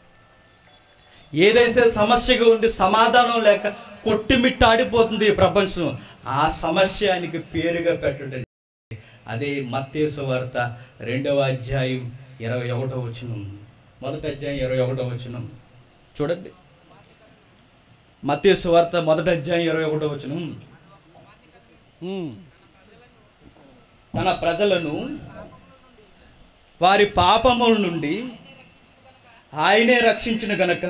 ఏదైతే సమస్యగా ఉండి సమాధానం లేక కొట్టిమిట్టాడిపోతుంది ఈ ప్రపంచం ఆ సమస్య ఆయనకి పేరుగా పెట్టడం అదే మత్తేసు వార్త రెండవ అధ్యాయం ఇరవై ఒకటో వచనం మొదటి అధ్యాయం ఇరవై ఒకటో వచనం చూడండి మత్తేసు వార్త మొదటి అధ్యాయం ఇరవై ఒకటో వచనం ఉమ్. తన ప్రజలను వారి పాపముల నుండి ఆయనే రక్షించిన గనక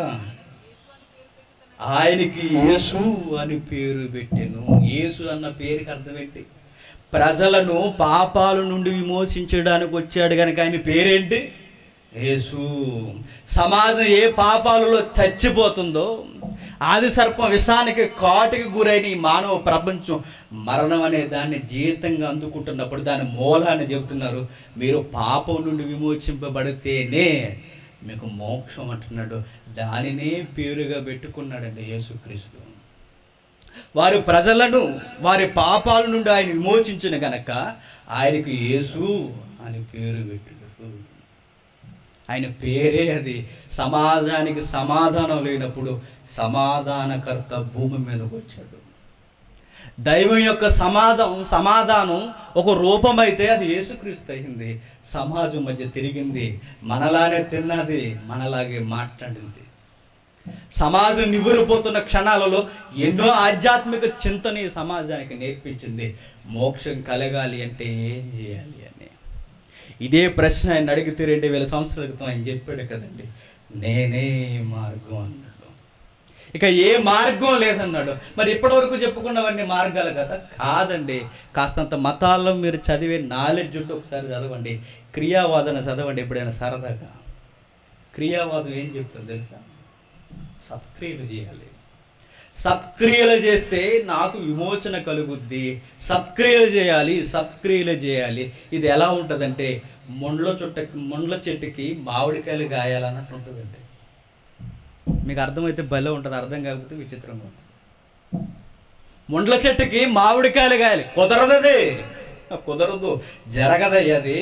ఆయనకి యేసు అని పేరు పెట్టాను యేసు అన్న పేరుకి అర్థం ఏంటి ప్రజలను పాపాల నుండి విమోచించడానికి వచ్చాడు కనుక ఆయన పేరేంటి యేసు సమాజం ఏ పాపాలలో చచ్చిపోతుందో ఆది సర్పం విషానికి కాటుకి గురైన ఈ మానవ ప్రపంచం మరణం అనే దాన్ని జీవితంగా అందుకుంటున్నప్పుడు దాని మూలాన్ని చెబుతున్నారు మీరు పాపం నుండి విమోచింపబడితేనే మీకు మోక్షం అంటున్నాడు దానినే పేరుగా పెట్టుకున్నాడండి యేసుక్రీస్తు వారి ప్రజలను వారి పాపాల నుండి ఆయన విమోచించిన గనక ఆయనకు యేసు అని పేరు పెట్టాడు ఆయన పేరే అది సమాజానికి సమాధానం లేనప్పుడు సమాధానకర్త భూమి మీదకి వచ్చాడు దైవం యొక్క సమాధానం సమాధానం ఒక రూపమైతే అది యేసుక్రీస్తు అయింది సమాజం మధ్య తిరిగింది మనలానే తిన్నది మనలాగే మాట్లాడింది సమాజం నివ్వరిపోతున్న క్షణాలలో ఎన్నో ఆధ్యాత్మిక చింతని ఈ సమాజానికి నేర్పించింది మోక్షం కలగాలి అంటే ఏం చేయాలి అని ఇదే ప్రశ్న ఆయన అడిగితే రెండు వేల సంవత్సరాల క్రితం ఆయన చెప్పాడు కదండి నేనే మార్గం అన్నాడు ఇక ఏ మార్గం లేదన్నాడు మరి ఇప్పటివరకు చెప్పుకున్నవన్నీ మార్గాలు కదా కాదండి కాస్తంత మతాల్లో మీరు చదివే నాలెడ్జ్ ఉంటే ఒకసారి చదవండి క్రియావాదన చదవండి ఎప్పుడైనా సరదాగా క్రియావాదం ఏం చెప్తుంది తెలుసా సత్క్రియలు చేయాలి సత్క్రియలు చేస్తే నాకు విమోచన కలుగుద్ది సత్క్రియలు చేయాలి సత్క్రియలు చేయాలి ఇది ఎలా ఉంటుందంటే మొండ్ల చుట్ట మొండ్ల చెట్టుకి మామిడికాయలు గాయాలన్నట్టు ఉంటుందండి మీకు అర్థమైతే భలే ఉంటుంది అర్థం కాకపోతే విచిత్రంగా ఉంటుంది ముండ్ల చెట్టుకి మామిడికాయలు కాయాలి కుదరదది కుదరదు జరగదయ్య అది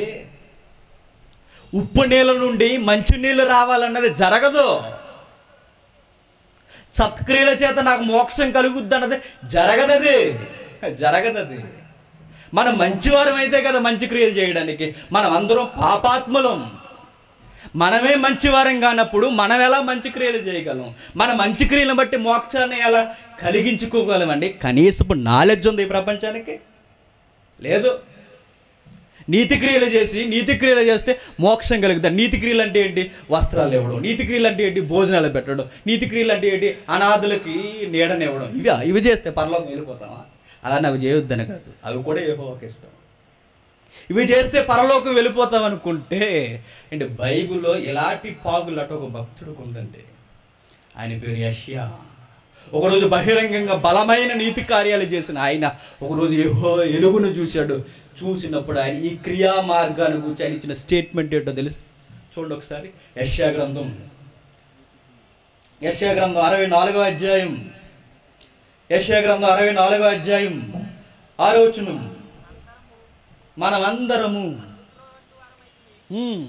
ఉప్పు నీళ్ళ నుండి మంచి నీళ్ళు రావాలన్నది జరగదు సత్క్రియల చేత నాకు మోక్షం కలుగుద్ది అన్నది జరగదది జరగదది మనం మంచివారం అయితే కదా మంచి క్రియలు చేయడానికి మనం అందరం పాపాత్ములం మనమే మంచివారం కానప్పుడు మనం ఎలా మంచి క్రియలు చేయగలం మన మంచి క్రియలను బట్టి మోక్షాన్ని ఎలా కలిగించుకోగలమండి కనీసపు నాలెడ్జ్ ఉంది ఈ ప్రపంచానికి లేదు నీతి క్రియలు చేసి నీతి క్రియలు చేస్తే మోక్షం కలుగుతుంది నీతి క్రియలు అంటే ఏంటి వస్త్రాలు ఇవ్వడం నీతి క్రియలు అంటే ఏంటి భోజనాలు పెట్టడం నీతి క్రియలు అంటే ఏంటి అనాథులకి నీడనివ్వడం ఇవి ఇవి చేస్తే పరలోకం వెళ్ళిపోతామా అలా అవి చేయొద్దని కాదు అవి కూడా ఏహోకి ఇష్టం ఇవి చేస్తే పరలోకం వెళ్ళిపోతాం అనుకుంటే అంటే బైబిల్లో ఎలాంటి పాగులట ఒక భక్తుడికి ఉందండి ఆయన పేరు యష్యా ఒకరోజు బహిరంగంగా బలమైన నీతి కార్యాలు చేసిన ఆయన ఒకరోజు ఏహో ఎలుగును చూశాడు చూసినప్పుడు ఆయన ఈ క్రియా మార్గాన్ని గురించి ఆయన ఇచ్చిన స్టేట్మెంట్ ఏంటో తెలుసు చూడండి ఒకసారి యష్యా గ్రంథం యష్యా గ్రంథం అరవై నాలుగో అధ్యాయం యష్యా గ్రంథం అరవై నాలుగో అధ్యాయం ఆరోచనం మనమందరము ఉమ్,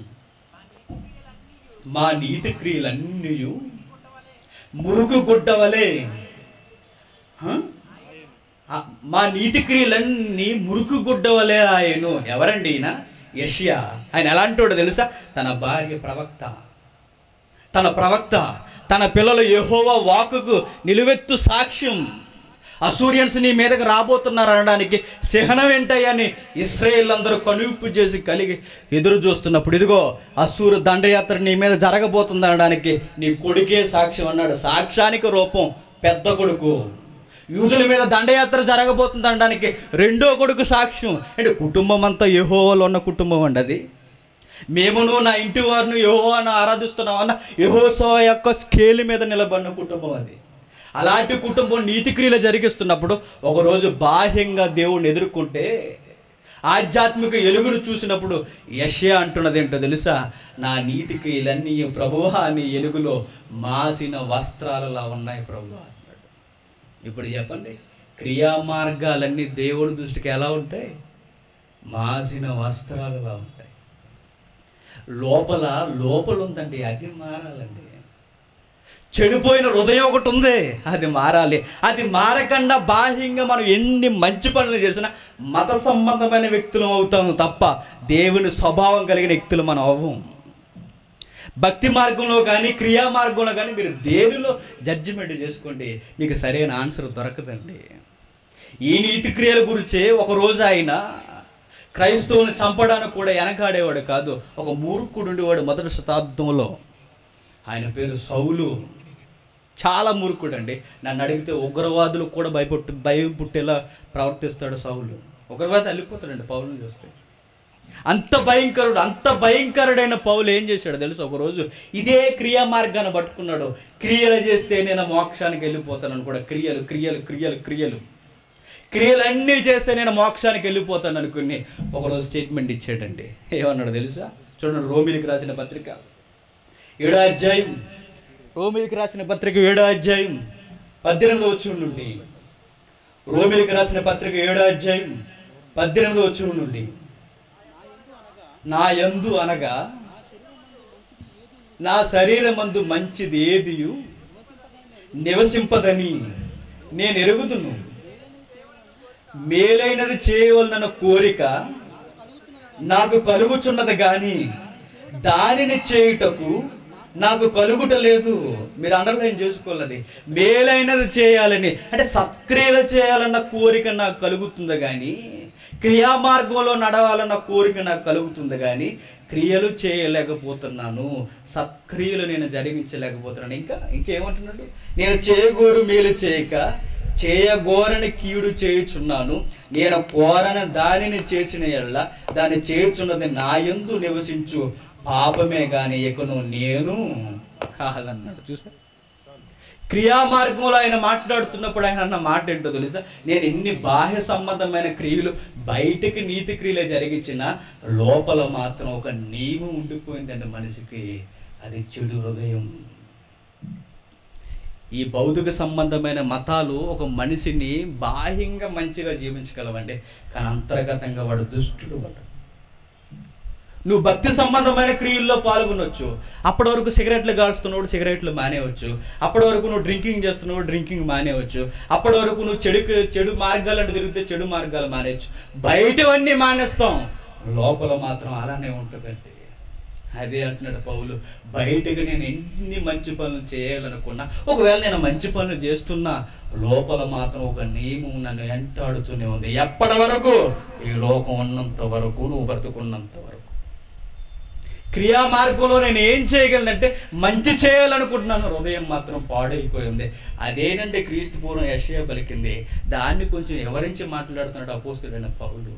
మా నీతి క్రియలన్నీ మురుగు గుడ్డవలే హ? ఆ, మా నీతి క్రియలన్నీ మురుకు గుడ్డవలే ఆయను ఎవరండి ఈయన యష్యా ఆయన ఎలాంటోడు తెలుసా తన భార్య ప్రవక్త తన ప్రవక్త తన పిల్లలు యెహోవా వాకుకు నిలువెత్తు సాక్ష్యం అసూరియన్స్ నీ మీదకి రాబోతున్నారు అనడానికి సిహనం ఏంటయ్యని ఇస్రాయేల్ అందరూ కనువిప్పు చేసి కలిగి ఎదురు చూస్తున్నప్పుడు ఇదిగో అసూరు దండయాత్ర నీ మీద జరగబోతుంది అనడానికి నీ కొడుకే సాక్ష్యం అన్నాడు సాక్ష్యానికి రూపం పెద్ద కొడుకు యూదుల మీద దండయాత్ర జరగబోతుంది అనడానికి రెండో కొడుకు సాక్ష్యం అంటే కుటుంబం అంతా యెహోవాలో ఉన్న కుటుంబం అండి అది మేమును నా ఇంటి వారిని యెహోవాను ఆరాధిస్తున్నామన్న యెహోసో యొక్క స్కేల్ మీద నిలబడిన కుటుంబం అది అలాంటి కుటుంబం నీతి క్రియలు జరిగిస్తున్నప్పుడు ఒకరోజు బాహ్యంగా దేవుణ్ణి ఎదుర్కొంటే ఆధ్యాత్మిక ఎలుగును చూసినప్పుడు యష్యా అంటున్నది ఏంటో తెలుసా నా నీతి క్రియలన్నీ ప్రభువా నీ ఎలుగులో మాసిన వస్త్రాలలా ఉన్నాయి ప్రభువా అన్నాడు ఇప్పుడు చెప్పండి క్రియా మార్గాలన్నీ దేవుడి దృష్టికి ఎలా ఉంటాయి మాసిన వస్త్రాలలా ఉంటాయి లోపల లోపల ఉందండి అది మారాలండి చెడిపోయిన హృదయం ఒకటి ఉంది అది మారాలి అది మారకుండా బాహ్యంగా మనం ఎన్ని మంచి పనులు చేసినా మత సంబంధమైన వ్యక్తులు అవుతాము తప్ప దేవుని స్వభావం కలిగిన వ్యక్తులు మనం అవ్వం భక్తి మార్గంలో కానీ క్రియా మార్గంలో కానీ మీరు దేనిలో జడ్జిమెంట్ చేసుకోండి మీకు సరైన ఆన్సర్ దొరకదండి ఈ నీతి క్రియల గురించే ఒక రోజు ఆయన క్రైస్తవుని చంపడానికి కూడా వెనకాడేవాడు కాదు ఒక మూర్ఖుడు ఉండేవాడు మొదటి శతాబ్దంలో ఆయన పేరు సౌలు చాలా మూర్ఖుడు అండి నన్ను అడిగితే ఉగ్రవాదులు కూడా భయపట్టు భయం పుట్టేలా ప్రవర్తిస్తాడు సౌలు ఉగ్రవాది వెళ్ళిపోతాడండి పౌలను చూస్తే అంత భయంకరుడు అంత భయంకరుడైన పౌలు ఏం చేశాడు తెలుసు ఒకరోజు ఇదే క్రియా మార్గాన్ని పట్టుకున్నాడు క్రియలు చేస్తే నేను మోక్షానికి వెళ్ళిపోతాను కూడా క్రియలు క్రియలు క్రియలు క్రియలు క్రియలు అన్నీ చేస్తే నేను మోక్షానికి వెళ్ళిపోతాను అనుకుని ఒకరోజు స్టేట్మెంట్ ఇచ్చాడండి ఏమన్నాడు తెలుసా చూడండి రోమిలికి రాసిన పత్రిక ఏడో అధ్యాయం రోమిలికి రాసిన పత్రిక ఏడో అధ్యాయం పద్దెనిమిది వచ్చి నుండి రోమిలికి రాసిన పత్రిక ఏడో అధ్యాయం పద్దెనిమిది వచ్చి నుండి నా యందు అనగా నా శరీరమందు మంచిది ఏదియు నివసింపదని నేను ఎరుగుదును మేలైనది చేయవలన కోరిక నాకు కలుగుచున్నది కానీ దానిని చేయుటకు నాకు కలుగుట లేదు మీరు అండర్లైన్ చేసుకోవాలని మేలైనది చేయాలని అంటే సత్క్రియలు చేయాలన్న కోరిక నాకు కలుగుతుంది కానీ క్రియా మార్గంలో నడవాలన్న కోరిక నాకు కలుగుతుంది కానీ క్రియలు చేయలేకపోతున్నాను సత్క్రియలు నేను జరిగించలేకపోతున్నాను ఇంకా ఇంకేమంటున్నాడు నేను చేయగోరు మేలు చేయక చేయగోరని కీడు చేయుచున్నాను నేను కోరని దానిని చేసిన ఎళ్ళ దాన్ని చేయుచున్నది నా యందు నివసించు పాపమే గాని ఇకను నేను కాదన్నాడు చూసా క్రియా మార్గంలో ఆయన మాట్లాడుతున్నప్పుడు ఆయన అన్న మాట ఏంటో తెలుసా నేను ఎన్ని బాహ్య సంబంధమైన క్రియలు బయటికి నీతి క్రియలే జరిగించిన లోపల మాత్రం ఒక నియమం ఉండిపోయిందండి మనిషికి అది చెడు హృదయం ఈ భౌతిక సంబంధమైన మతాలు ఒక మనిషిని బాహ్యంగా మంచిగా జీవించగలవండి కానీ అంతర్గతంగా వాడు దుష్టుడు వాడు నువ్వు భక్తి సంబంధమైన క్రియల్లో పాల్గొనొచ్చు అప్పటి వరకు సిగరెట్లు కాల్చుతున్నాడు సిగరెట్లు మానేయవచ్చు అప్పటి వరకు నువ్వు డ్రింకింగ్ చేస్తున్నావు డ్రింకింగ్ మానేయవచ్చు అప్పటి వరకు నువ్వు చెడు చెడు మార్గాలను తిరిగితే చెడు మార్గాలు మానేయచ్చు బయటవన్నీ మానేస్తాం లోపల మాత్రం అలానే ఉంటుందండి అదే అంటున్నాడు పౌలు బయటకు నేను ఎన్ని మంచి పనులు చేయాలనుకున్నా ఒకవేళ నేను మంచి పనులు చేస్తున్నా లోపల మాత్రం ఒక నియమం నన్ను వెంటాడుతూనే ఉంది ఎప్పటి వరకు ఈ లోకం ఉన్నంత వరకు నువ్వు బ్రతుకున్నంత వరకు క్రియా మార్గంలో నేను ఏం చేయగలనంటే మంచి చేయాలనుకుంటున్నాను హృదయం మాత్రం పాడైపోయింది అదేనంటే క్రీస్తు పూర్వం యశయ పలికింది దాన్ని కొంచెం ఎవరించి మాట్లాడుతున్నాడు అపోస్తుడైన పౌలు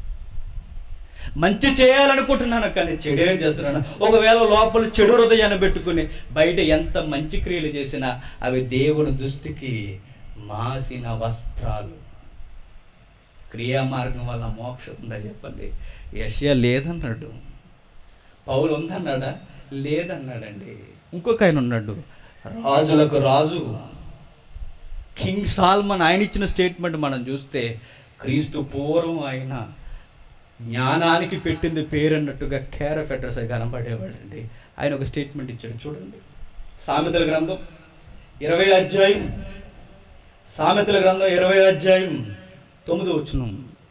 మంచి చేయాలనుకుంటున్నాను కానీ చెడే చేస్తున్నాను ఒకవేళ లోపల చెడు హృదయాన్ని పెట్టుకుని బయట ఎంత మంచి క్రియలు చేసినా అవి దేవుని దృష్టికి మాసిన వస్త్రాలు క్రియా మార్గం వల్ల మోక్షం ఉందా చెప్పండి యశయ లేదన్నాడు పౌలు ఉందన్నాడా లేదన్నాడండి ఇంకొక ఆయన ఉన్నాడు రాజులకు రాజు కింగ్ సాల్మన్ ఆయన ఇచ్చిన స్టేట్మెంట్ మనం చూస్తే క్రీస్తు పూర్వం ఆయన జ్ఞానానికి పెట్టింది పేరు అన్నట్టుగా కేర్ ఆఫ్ అడ్రస్ కనబడేవాడండి ఆయన ఒక స్టేట్మెంట్ ఇచ్చాడు చూడండి సామెతల గ్రంథం ఇరవై అధ్యాయం సామెతల గ్రంథం ఇరవై అధ్యాయం తొమ్మిది వచ్చును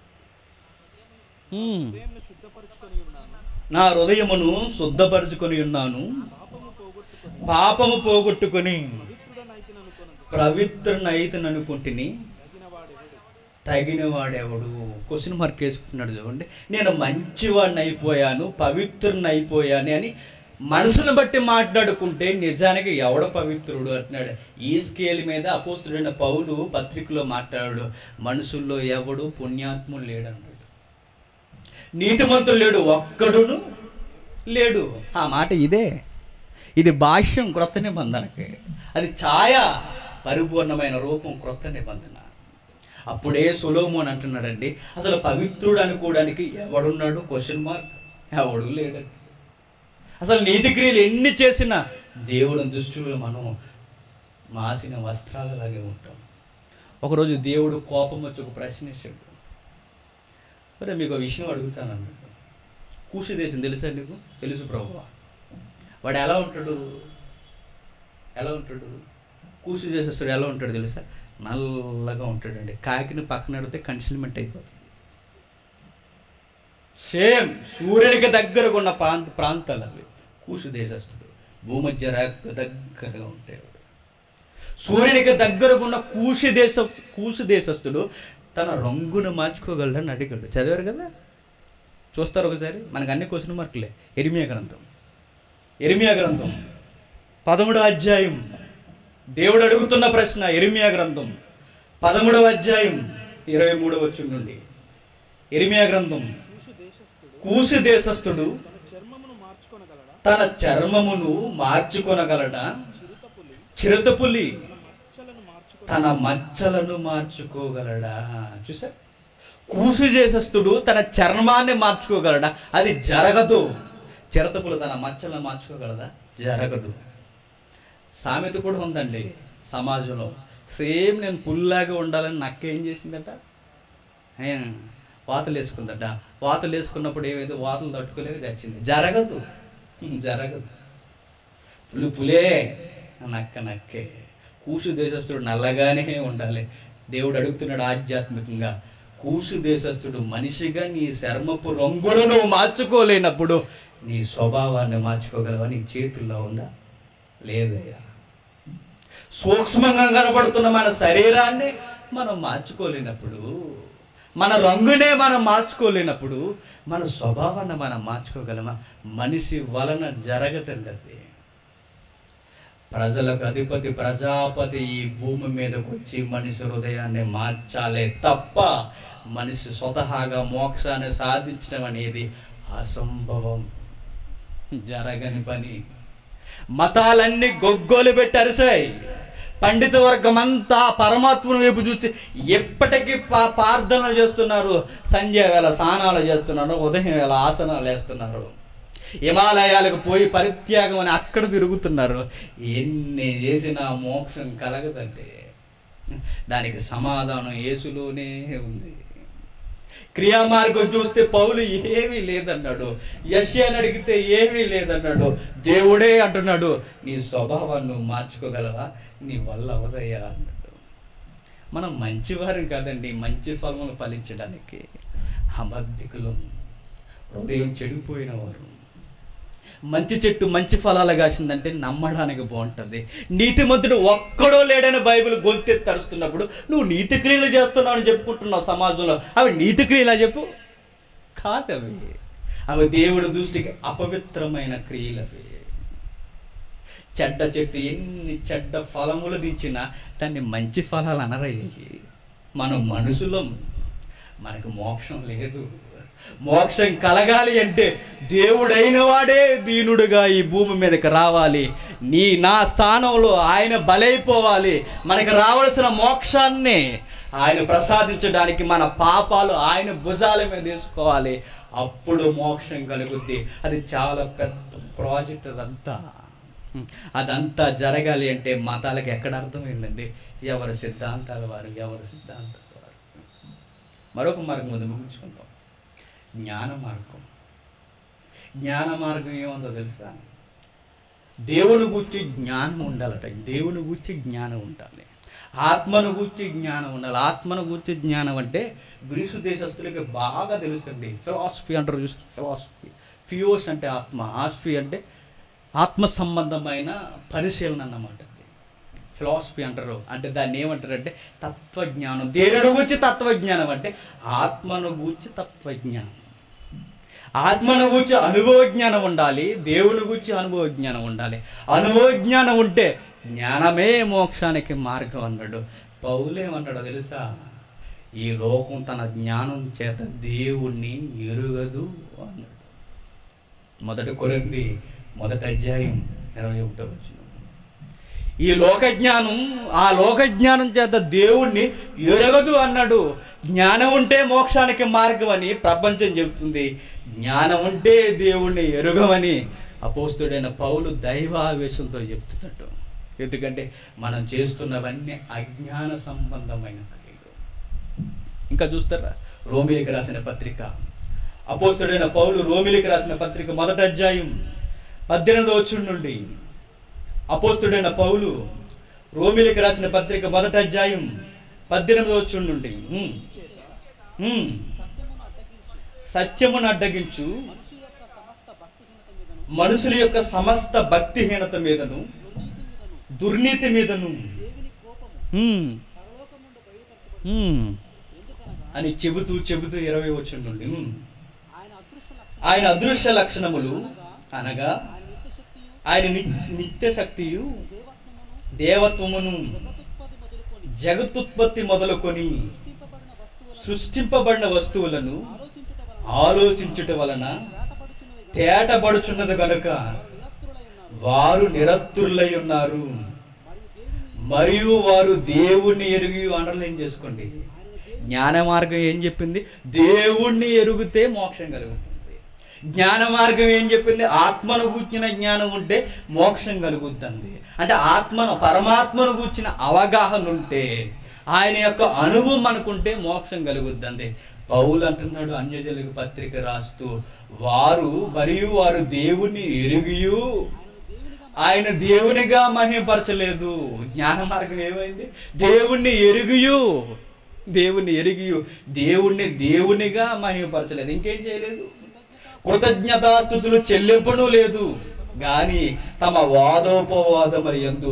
హృదయంను శుద్ధపరచుకొని ఉన్నాను నా హృదయమును శుద్ధపరుచుకొని ఉన్నాను పాపము పోగొట్టుకొని పాపము పోగొట్టుకొని పవిత్రుడనైతిని అనుకొనను పవిత్రనైతను అనుకుంటుని తగిన వాడెవడు తగిన వాడెవడు క్వశ్చన్ మార్క్ వేసుకుంటున్నాడు చూడండి నేను మంచివాడిని అయిపోయాను పవిత్రుని అయిపోయాను అని మనసును బట్టి మాట్లాడుకుంటే నిజానికి ఎవడ పవిత్రుడు అంటున్నాడు ఈ స్కేల్ మీద అపోస్తుడైన పౌలు పత్రికలో మాట్లాడాడు మనుషుల్లో ఎవడు పుణ్యాత్ముడు లేడు అన్నాడు నీతిమంతుడు లేడు ఒక్కడును లేడు ఆ మాట ఇదే ఇది భాష్యం క్రొత్త నిబంధనకి అది ఛాయ పరిపూర్ణమైన రూపం క్రొత్త నిబంధన అప్పుడే సులోమోన్ అంటున్నాడండి అసలు పవిత్రుడు అనుకోవడానికి ఎవడున్నాడు క్వశ్చన్ మార్క్ ఎవడు లేడండి అసలు నీతి క్రియలు ఎన్ని చేసినా దేవుని దృష్టిలో మనం మాసిన వస్త్రాలలాగే ఉంటాం ఒకరోజు దేవుడు కోపం వచ్చి ఒక ప్రశ్న వేసాడు అరే మీకు ఒక విషయం అడుగుతాను అన్నాడు కూసి దేశం తెలుసా నీకు తెలుసు ప్రభు వాడు ఎలా ఉంటాడు ఎలా ఉంటాడు కూసి చేసేస్తాడు ఎలా ఉంటాడు తెలుసా నల్లగా ఉంటాడండి కాకిని పక్కన పెడితే కన్సిల్మెంట్ అయిపోతుంది సేమ్ సూర్యునికి దగ్గరగా ఉన్న ప్రాంత ప్రాంతాలు అవి కూసు దేశస్తుడు భూమధ్య రేఖకు దగ్గరగా ఉంటాయి అవి. సూర్యునికి దగ్గరగా ఉన్న కూసి దేశ కూసు దేశస్తుడు తన రంగును మార్చుకోగలడని అడిగాడు చదివారు కదా చూస్తారు ఒకసారి మనకు అన్ని క్వశ్చన్ మార్కులే ఎరిమియా గ్రంథం ఎరిమియా గ్రంథం పదమూడో అధ్యాయం దేవుడు అడుగుతున్న ప్రశ్న ఎరిమియా గ్రంథం పదమూడవ అధ్యాయం ఇరవై మూడవ వచ్చి నుండి ఎరిమియా గ్రంథం కూషు దేశస్థుడు కూసి దేశస్థుడు తన చర్మమును మార్చుకొనగలడా తన చర్మమును మార్చుకొనగలడా చిరుతపులి చిరుతపులి మచ్చలను మార్చుకొని తన మచ్చలను మార్చుకోగలడా చూసా కూసు చేసేస్తుడు తన చర్మాన్ని మార్చుకోగలడా అది జరగదు చిరతపులు తన మచ్చలను మార్చుకోగలదా జరగదు సామెత కూడా ఉందండి సమాజంలో సేమ్ నేను పుల్లాగా ఉండాలని నక్కేం చేసిందట ఏ, వాతలు వేసుకుందట వాతలు వేసుకున్నప్పుడు ఏమైంది వాతలు తట్టుకోలేక చచ్చింది జరగదు హ్మ్, జరగదు పులి పులే నక్క నక్కే కూసు దేశస్తుడు నల్లగానే ఉండాలి దేవుడు అడుగుతున్నాడు ఆధ్యాత్మికంగా కూసు దేశస్తుడు మనిషిగా నీ చర్మపు రంగును నువ్వు మార్చుకోలేనప్పుడు నీ స్వభావాన్ని మార్చుకోగలవా నీ చేతుల్లో ఉందా లేదయ్యా సూక్ష్మంగా కనబడుతున్న మన శరీరాన్ని మనం మార్చుకోలేనప్పుడు మన రంగునే మనం మార్చుకోలేనప్పుడు మన స్వభావాన్ని మనం మార్చుకోగలమా మనిషి వలన జరగదండి అది ప్రజలకు అధిపతి ప్రజాపతి ఈ భూమి మీదకి వచ్చి మనిషి హృదయాన్ని మార్చాలే తప్ప మనిషి స్వతహాగా మోక్షాన్ని సాధించడం అనేది అసంభవం జరగని పని మతాలన్నీ గొగ్గోలు పెట్టి అరిసాయి పండిత వర్గం అంతా పరమాత్మను వైపు చూసి ఎప్పటికీ పా ప్రార్థనలు చేస్తున్నారు సంధ్య వేళ స్నానాలు చేస్తున్నారు ఉదయం వేళ ఆసనాలు వేస్తున్నారు హిమాలయాలకు పోయి పరిత్యాగం అని అక్కడ తిరుగుతున్నారు ఎన్ని చేసినా మోక్షం కలగదండి దానికి సమాధానం యేసులోనే ఉంది క్రియామార్గం చూస్తే పౌలు ఏమీ లేదన్నాడు యశ్యాని అడిగితే ఏమీ లేదన్నాడు దేవుడే అంటున్నాడు నీ స్వభావాన్ని నువ్వు మార్చుకోగలవా నీ వల్ల అవదయ్యా అన్నాడు మనం మంచివారం కాదండి మంచి ఫలములు ఫలించడానికి అబద్ధికులు హృదయం చెడిపోయిన వారు మంచి చెట్టు మంచి ఫలాలు కాసిందంటే నమ్మడానికి బాగుంటుంది నీతిమంతుడు ఒక్కడో లేడని బైబిల్ గొంతెత్తి తరుస్తున్నప్పుడు నువ్వు నీతి క్రియలు చేస్తున్నావు అని చెప్పుకుంటున్నావు సమాజంలో అవి నీతి క్రియలా చెప్పు కాదవి అవి దేవుడి దృష్టికి అపవిత్రమైన క్రియలు అవి చెడ్డ చెట్టు ఎన్ని చెడ్డ ఫలములు దించినా దాన్ని మంచి ఫలాలు అనరయ్యి మనం మనుషులం మనకు మోక్షం లేదు మోక్షం కలగాలి అంటే దేవుడైన వాడే దీనుడుగా ఈ భూమి మీదకి రావాలి నీ నా స్థానంలో ఆయన బలైపోవాలి మనకి రావాల్సిన మోక్షాన్ని ఆయన ప్రసాదించడానికి మన పాపాలు ఆయన భుజాల మీద వేసుకోవాలి అప్పుడు మోక్షం కలుగుద్ది అది చాలా పెద్ద ప్రాజెక్ట్ అదంతా అదంతా జరగాలి అంటే మతాలకు ఎక్కడ అర్థమైందండి ఎవరి సిద్ధాంతాల వారు ఎవరి సిద్ధాంతాల వారు మరొక మార్గం ముందు ముగించుకుందాం జ్ఞాన మార్గం జ్ఞాన మార్గం ఏముందో తెలుసా దేవుని గురించి జ్ఞానం ఉండాలట దేవుని గురించి జ్ఞానం ఉండాలి ఆత్మను గురించి జ్ఞానం ఉండాలి ఆత్మను గురించి జ్ఞానం అంటే గ్రీసు దేశస్తులకి బాగా తెలుసండి ఫిలాసఫీ అంటారు చూసి ఫిలాసఫీ ఫియోస్ అంటే ఆత్మ ఆస్ఫీ అంటే ఆత్మ సంబంధమైన పరిశీలన అన్నమాట ఫిలాసఫీ అంటారు అంటే దాన్ని ఏమంటారంటే తత్వజ్ఞానం దేనిని గురించి తత్వజ్ఞానం అంటే ఆత్మను గూర్చి తత్వజ్ఞానం ఆత్మను గూర్చి అనుభవ జ్ఞానం ఉండాలి దేవుని గూర్చి అనుభవ జ్ఞానం ఉండాలి అనుభవ జ్ఞానం ఉంటే జ్ఞానమే మోక్షానికి మార్గం అన్నాడు పౌలేమన్నాడు తెలుసా ఈ లోకం తన జ్ఞానం చేత దేవుణ్ణి ఎరుగదు అన్నాడు మొదటి కొరింది మొదటి అధ్యాయం ఇరవై ఒకటో వచ్చిన ఈ లోక జ్ఞానం ఆ లోక జ్ఞానం చేత దేవుణ్ణి ఎరగదు అన్నాడు జ్ఞానం ఉంటే మోక్షానికి మార్గం అని ప్రపంచం చెబుతుంది జ్ఞానం ఉంటే దేవుణ్ణి ఎరుగమని అపోస్తుడైన పౌలు దైవావేశంతో చెప్తున్నట్టు ఎందుకంటే మనం చేస్తున్నవన్నీ అజ్ఞాన సంబంధమైన క్రియలు ఇంకా చూస్తారా రోమిలికి రాసిన పత్రిక అపోస్తుడైన పౌలు రోమిలికి రాసిన పత్రిక మొదటి అధ్యాయం పద్దెనిమిదో వచ్చి నుండి అపోస్తుడైన పౌలు రోమిలికి రాసిన పత్రిక మొదటి అధ్యాయం పద్దెనిమిదో వచ్చి నుండి ఉమ్, ఉమ్, సత్యమును అడ్డగించు మనుషుల యొక్క సమస్త భక్తిహీనత మీదను దుర్నీతి మీదను ఉమ్, ఉమ్, అని చెబుతూ చెబుతూ ఇరవై వచ్చి నుండి ఉమ్. ఆయన అదృశ్య లక్షణములు అనగా ఆయన ని- నిత్య శక్తియు దేవత్వమును జగత్తుత్పత్తి మొదలుకొని సృష్టింపబడిన వస్తువులను ఆలోచించుట వలన తేటపడుచున్నది గనుక వారు నిరత్తులై ఉన్నారు మరియు వారు దేవుణ్ణి ఎరుగి అండర్లైన్ చేసుకోండి జ్ఞాన మార్గం ఏం చెప్పింది దేవుణ్ణి ఎరుగుతే మోక్షం కలుగుతుంది జ్ఞాన మార్గం ఏం చెప్పింది ఆత్మను కూర్చిన జ్ఞానం ఉంటే మోక్షం కలుగుతుంది అంటే ఆత్మను పరమాత్మను కూర్చిన అవగాహన ఉంటే ఆయన యొక్క అనుభవం అనుకుంటే మోక్షం కలుగుద్దండి పౌలు అంటున్నాడు అన్యజనులకు పత్రిక రాస్తూ వారు మరియు వారు దేవుణ్ణి ఎరుగియు ఆయన దేవునిగా మహిమపరచలేదు జ్ఞాన మార్గం ఏమైంది దేవుణ్ణి ఎరుగుయు దేవుణ్ణి ఎరిగియు దేవుణ్ణి దేవునిగా మహిమపరచలేదు ఇంకేం చేయలేదు కృతజ్ఞతాస్థుతులు చెల్లింపను లేదు గాని తమ వాదోపవాదముల యందు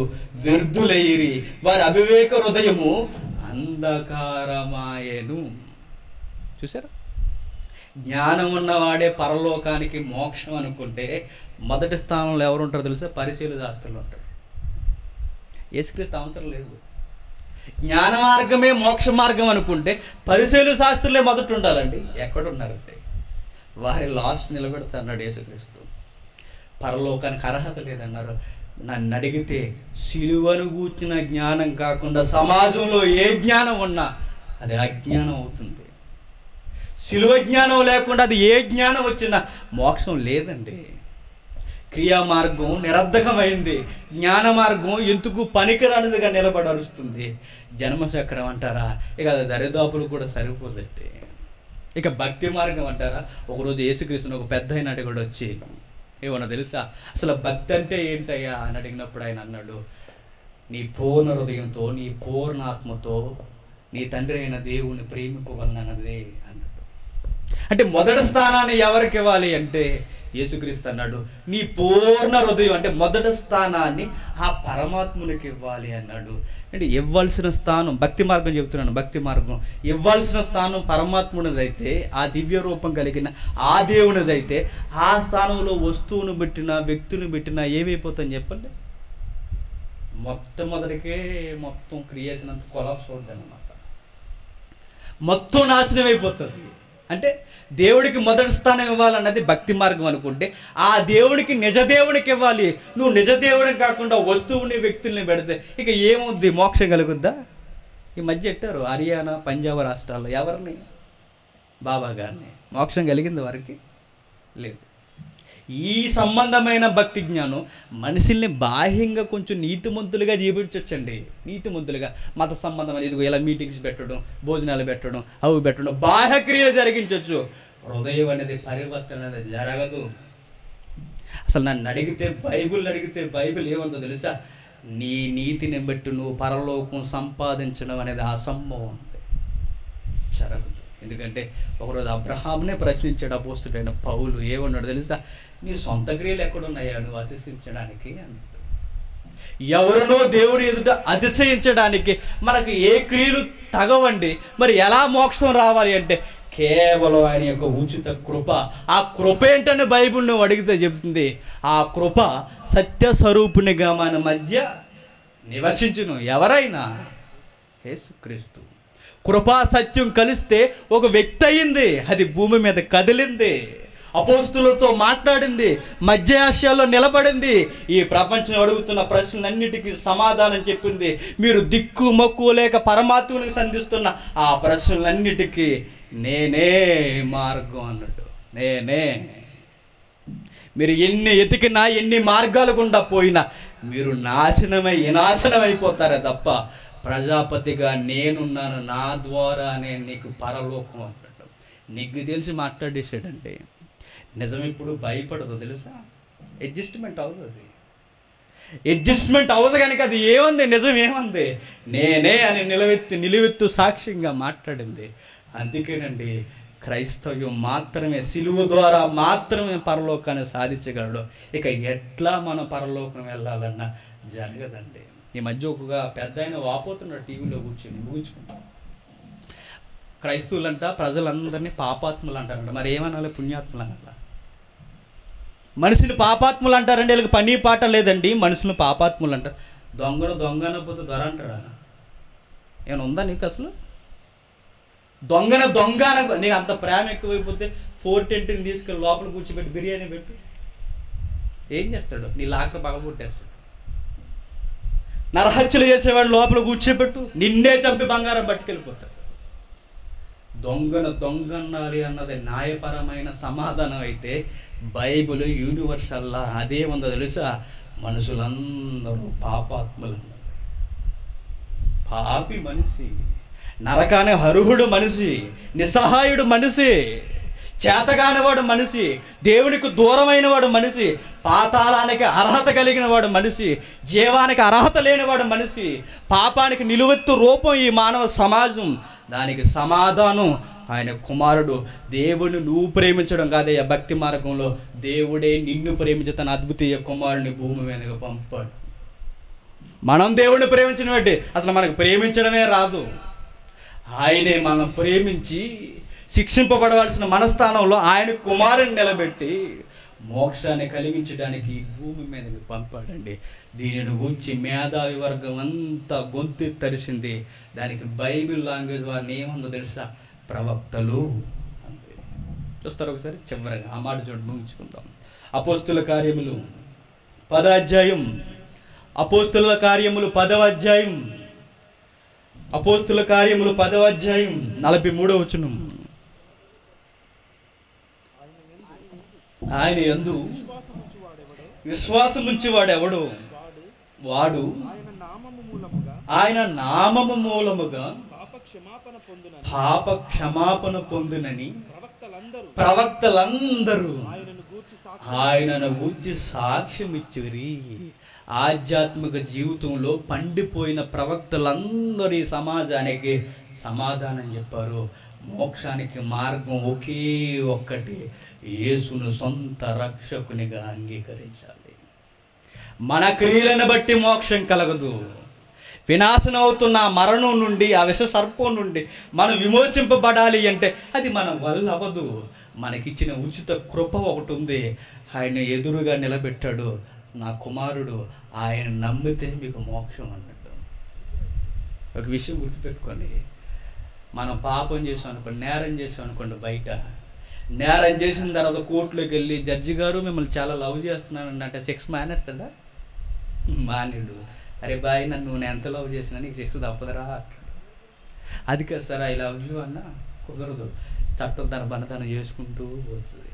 వ్యర్థులైరి వారి అవివేక హృదయము అంధకారమాయను చూసారా జ్ఞానం ఉన్నవాడే పరలోకానికి మోక్షం అనుకుంటే మొదటి స్థానంలో ఎవరు ఉంటారో తెలుసా పరిశీలు శాస్త్రులు ఉంటారు యేసుక్రీస్తు అవసరం లేదు జ్ఞాన మార్గమే మోక్ష మార్గం అనుకుంటే పరిశీలు శాస్త్రులే మొదట ఉండాలండి ఎక్కడున్నారంటే వారి లాస్ట్ నిలబెడతా అన్నాడు యేసుక్రీస్తు పరలోకానికి అర్హత లేదన్నారు నన్ను అడిగితే సిలువను కూర్చిన జ్ఞానం కాకుండా సమాజంలో ఏ జ్ఞానం ఉన్నా అది అజ్ఞానం అవుతుంది సిలువ జ్ఞానం లేకుండా అది ఏ జ్ఞానం వచ్చినా మోక్షం లేదండి క్రియా మార్గం నిరర్ధకమైంది జ్ఞాన మార్గం ఎందుకు పనికిరానిదిగా నిలబడి అరుస్తుంది జన్మచక్రం అంటారా ఇక అది దరిదాపులు కూడా సరిపోదండి ఇక భక్తి మార్గం అంటారా ఒకరోజు యేసుక్రీస్తుని ఒక పెద్ద అయిన అడిగాడు వచ్చి ఏమన్నా తెలుసా అసలు భక్తి అంటే ఏంటయ్యా అని అడిగినప్పుడు ఆయన అన్నాడు నీ పూర్ణ హృదయంతో నీ పూర్ణ ఆత్మతో నీ తండ్రి అయిన దేవుని ప్రేమింపవలనన్నదే అన్నాడు అంటే మొదటి స్థానాన్ని ఎవరికి ఇవ్వాలి అంటే యేసుక్రీస్తు అన్నాడు నీ పూర్ణ హృదయం అంటే మొదటి స్థానాన్ని ఆ పరమాత్మునికి ఇవ్వాలి అన్నాడు అంటే ఇవ్వాల్సిన స్థానం భక్తి మార్గం చెబుతున్నాను భక్తి మార్గం ఇవ్వాల్సిన స్థానం పరమాత్మునిదైతే ఆ దివ్య రూపం కలిగిన ఆ దేవునిదైతే ఆ స్థానంలో వస్తువును పెట్టిన వ్యక్తిని పెట్టినా ఏమైపోతుందని చెప్పండి మొట్టమొదటికే మొత్తం క్రియేషన్ అంతా కొలాప్స్ అవుతుంది అనమాట మొత్తం నాశనం అయిపోతుంది అంటే దేవుడికి మొదటి స్థానం ఇవ్వాలన్నది భక్తి మార్గం అనుకుంటే ఆ దేవుడికి నిజ దేవుడికి ఇవ్వాలి నువ్వు నిజ దేవుడికి కాకుండా వస్తువుని వ్యక్తుల్ని పెడితే ఇక ఏముంది మోక్షం కలుగుద్దా ఈ మధ్య ఎట్టారు హర్యానా పంజాబ్ రాష్ట్రాల్లో ఎవరిని బాబా గారిని మోక్షం కలిగింది వారికి లేదు ఈ సంబంధమైన భక్తి జ్ఞానం మనుషుల్ని బాహ్యంగా కొంచెం నీతిమంతులుగా జీవించవచ్చండి నీతిమంతులుగా మత సంబంధమైన ఇదిగో ఇలా మీటింగ్స్ పెట్టడం భోజనాలు పెట్టడం అవి పెట్టడం బాహ్య క్రియలు జరిగించవచ్చు హృదయం అనేది పరివర్తన అనేది జరగదు అసలు నన్ను అడిగితే బైబిల్ అడిగితే బైబిల్ ఏముందో తెలుసా నీ నీతిని బట్టి నువ్వు పరలోకం సంపాదించడం అనేది అసంభవం ఉంది జరగదు ఎందుకంటే ఒకరోజు అబ్రహాంనే ప్రశ్నించాడు అపోస్తుడైన పౌలు ఏమన్నాడు తెలుసా నీ సొంత క్రియలు ఎక్కడున్నాయా నువ్వు అతిశించడానికి అన్నాడు ఎవరినో దేవుడి ఎదుట అతిశయించడానికి మనకు ఏ క్రియలు తగవండి మరి ఎలా మోక్షం రావాలి అంటే కేవలం ఆయన యొక్క ఉచిత కృప ఆ కృప ఏంటని బైబిల్ నువ్వు అడిగితే చెబుతుంది ఆ కృప సత్య స్వరూపునిగా మన మధ్య నివసించును ఎవరైనా యేసుక్రీస్తు కృపా సత్యం కలిస్తే ఒక వ్యక్తి అయింది అది భూమి మీద కదిలింది అపోస్తులతో మాట్లాడింది మధ్య ఆసియాలో నిలబడింది ఈ ప్రపంచం అడుగుతున్న ప్రశ్నలన్నిటికీ సమాధానం చెప్పింది మీరు దిక్కు మొక్కు లేక పరమాత్మనికి సంధిస్తున్న ఆ ప్రశ్నలన్నిటికీ నేనే మార్గం అన్నాడు నేనే మీరు ఎన్ని ఎతికినా ఎన్ని మార్గాల గుండా పోయినా మీరు నాశనమై వినాశనం అయిపోతారే తప్ప ప్రజాపతిగా నేనున్నాను నా ద్వారానే నీకు పరలోకం అన్నాడు నీకు తెలిసి మాట్లాడేసాడంటే నిజం ఇప్పుడు భయపడదు తెలుసా అడ్జస్ట్మెంట్ అవుతుంది అడ్జస్ట్మెంట్ అవ్వదు కనుక అది ఏముంది నిజం ఏముంది నేనే అని నిలవెత్తి నిలువెత్తు సాక్ష్యంగా మాట్లాడింది అందుకేనండి క్రైస్తవ్యం మాత్రమే సిలువ ద్వారా మాత్రమే పరలోకాన్ని సాధించగలడు ఇక ఎట్లా మనం పరలోకం వెళ్ళాలన్నా జరగదండి ఈ మధ్య ఒక పెద్ద ఆయన వాపోతున్నాడు టీవీలో కూర్చొని ముగించుకుంటాం క్రైస్తవులంట ప్రజలందరినీ పాపాత్ములు అంటారంట మరి ఏమనాలి పుణ్యాత్ములు అనాలా మనిషిని పాపాత్ములు అంటారండి వీళ్ళకి పని పాట లేదండి మనుషులు పాపాత్ములు అంటారు దొంగను దొంగ అనకపోతే దొర అంటారా ఏమైనా ఉందా నీకు అసలు దొంగన దొంగ అనకు నీకు అంత ప్రేమ ఎక్కువైపోతే ఫోర్ టెంట్ని తీసుకెళ్ళి లోపల కూర్చోబెట్టి బిర్యానీ పెట్టు ఏం చేస్తాడు నీ లాకర్ పగబొట్టేస్తాడు నరహత్యలు చేసేవాడు లోపల కూర్చోబెట్టు నిన్నే చంపి బంగారం పట్టుకెళ్ళిపోతాడు దొంగను దొంగనాలి అన్నది న్యాయపరమైన సమాధానం అయితే బైబిల్ యూనివర్సల్లా అదే ఉందో తెలుసా మనుషులందరూ పాపాత్ములు పాపి మనిషి నరకానే హరుహుడు మనిషి నిస్సహాయుడు మనిషి చేతగానివాడు మనిషి దేవునికి దూరమైన వాడు మనిషి పాతాళానికి అర్హత కలిగిన వాడు మనిషి జీవానికి అర్హత లేనివాడు మనిషి పాపానికి నిలువెత్తు రూపం ఈ మానవ సమాజం దానికి సమాధానం ఆయన కుమారుడు దేవుని నువ్వు ప్రేమించడం కాదే ఆ భక్తి మార్గంలో దేవుడే నిన్ను ప్రేమించి తన అద్భుతీయ కుమారుని భూమి మీదకి పంపాడు మనం దేవుడిని ప్రేమించడం ఏంటి అసలు మనకు ప్రేమించడమే రాదు ఆయనే మనం ప్రేమించి శిక్షింపబడవలసిన మనస్థానంలో ఆయన కుమారుని నిలబెట్టి మోక్షాన్ని కలిగించడానికి ఈ భూమి మీదకి పంపాడండి దీనిని గురించి మేధావి వర్గం అంతా గొంతు తరిసింది దానికి బైబిల్ లాంగ్వేజ్ వారిని ఏముందో తెలుసా ప్రవక్తలు అంతే చూస్తారు ఒకసారి చివరగా ఆ మాట చూడండి ముగించుకుందాం అపోస్తుల కార్యములు పద అధ్యాయం అపోస్తుల కార్యములు పదవ అధ్యాయం అపోస్తుల కార్యములు పదవ అధ్యాయం నలభై మూడవ వచనం ఆయన ఎందు విశ్వాసముంచు వాడెవడో విశ్వాసముంచి వాడెవడు వాడు వాడు ఆయన నామము మూలముగా ఆయన నామము మూలముగా పాప క్షమాపణ పొందునని పాప క్షమాపణ పొందునని ప్రవక్తలందరూ ప్రవక్తలందరూ ఆయనను గూర్చి సాక్షి ఆయనను గురించి సాక్ష్యం ఇచ్చిరి ఆధ్యాత్మిక జీవితంలో పండిపోయిన ప్రవక్తలందరూ ఈ సమాజానికి సమాధానం చెప్పారు మోక్షానికి మార్గం ఒకే ఒక్కటి యేసును సొంత రక్షకునిగా అంగీకరించాలి మన క్రియలను బట్టి మోక్షం కలగదు వినాశనం అవుతున్న ఆ మరణం నుండి ఆ విష సర్పం నుండి మనం విమోచింపబడాలి అంటే అది మన వల్ల అవ్వదు మనకిచ్చిన ఉచిత కృప ఒకటి ఉంది ఆయన ఎదురుగా నిలబెట్టాడు నా కుమారుడు ఆయన నమ్మితే మీకు మోక్షం అన్నట్టు ఒక విషయం గుర్తుపెట్టుకోండి మనం పాపం చేసాం అనుకోండి నేరం చేసాం అనుకోండి బయట నేరం చేసిన తర్వాత కోర్టులోకి వెళ్ళి జడ్జి గారు మిమ్మల్ని చాలా లవ్ చేస్తున్నానండి అంటే సెక్స్ మానేస్తాడా మానేడు అరే బాయ్ నన్ను నేను ఎంత లవ్ చేసినా నీకు సెక్స్ తప్పదురా అంటాడు. అది కాదు సార్ ఐ లవ్ యూ అన్న కుదరదు చట్టం తన పని తను చేసుకుంటూ పోతుంది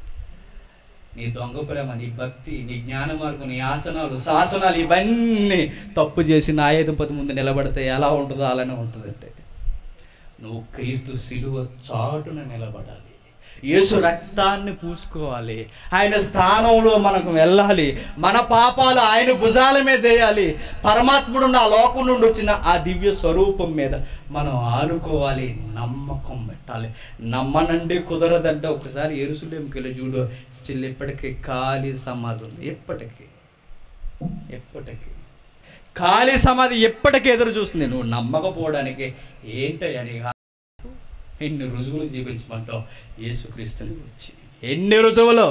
నీ దొంగ ప్రేమ నీ భక్తి నీ జ్ఞాన మార్గం నీ ఆసనాలు శాసనాలు ఇవన్నీ తప్పు చేసి న్యాయాధిపతి ముందు నిలబడితే ఎలా ఉంటుందో అలానే ఉంటుందంటే నువ్వు క్రీస్తు శిలువ చాటున నిలబడాలి యేసు రక్తాన్ని పూసుకోవాలి ఆయన స్థానంలో మనకు వెళ్ళాలి మన పాపాలు ఆయన భుజాల మీద వేయాలి పరమాత్ముడు నా లోకం నుండి వచ్చిన ఆ దివ్య స్వరూపం మీద మనం ఆనుకోవాలి నమ్మకం పెట్టాలి నమ్మనండి కుదరదంటే ఒకసారి ఎరుసలేంకి వెళ్ళి చూడు స్టిల్ ఇప్పటికీ ఖాళీ సమాధి ఉంది ఎప్పటికీ ఎప్పటికీ ఖాళీ సమాధి ఎప్పటికీ ఎదురు చూస్తుంది నువ్వు నమ్మకపోవడానికి ఏంటయ్యా నీ ఎన్ని రుజువులు జీవించమంటావు యేసుక్రీస్తుని గురించి ఎన్ని రుజువులు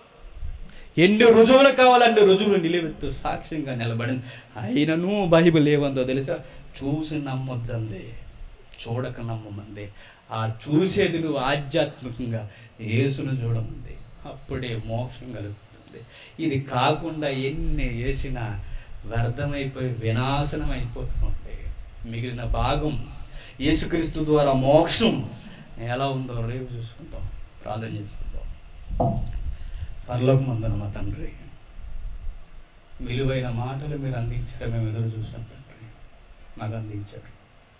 ఎన్ని రుజువులు కావాలంటే రుజువులు నిలబెత్తు సాక్ష్యంగా నిలబడింది అయినను బైబిల్ ఏమందో తెలుసా చూసి నమ్మొద్దంది చూడక నమ్మమంది ఆ చూసేది నువ్వు ఆధ్యాత్మికంగా యేసును చూడమంది అప్పుడే మోక్షం కలుగుతుంది ఇది కాకుండా ఎన్ని వేసినా వ్యర్థమైపోయి వినాశనం అయిపోతుంది మిగిలిన భాగం యేసుక్రీస్తు ద్వారా మోక్షం ఎలా ఉందో రేపు చూసుకుందాం ప్రార్థన చేసుకుందాం పర్లోకం మందన మా తండ్రి విలువైన మాటలు మీరు అందించారు మేము ఎదురు చూసాం తండ్రి మాకు అందించారు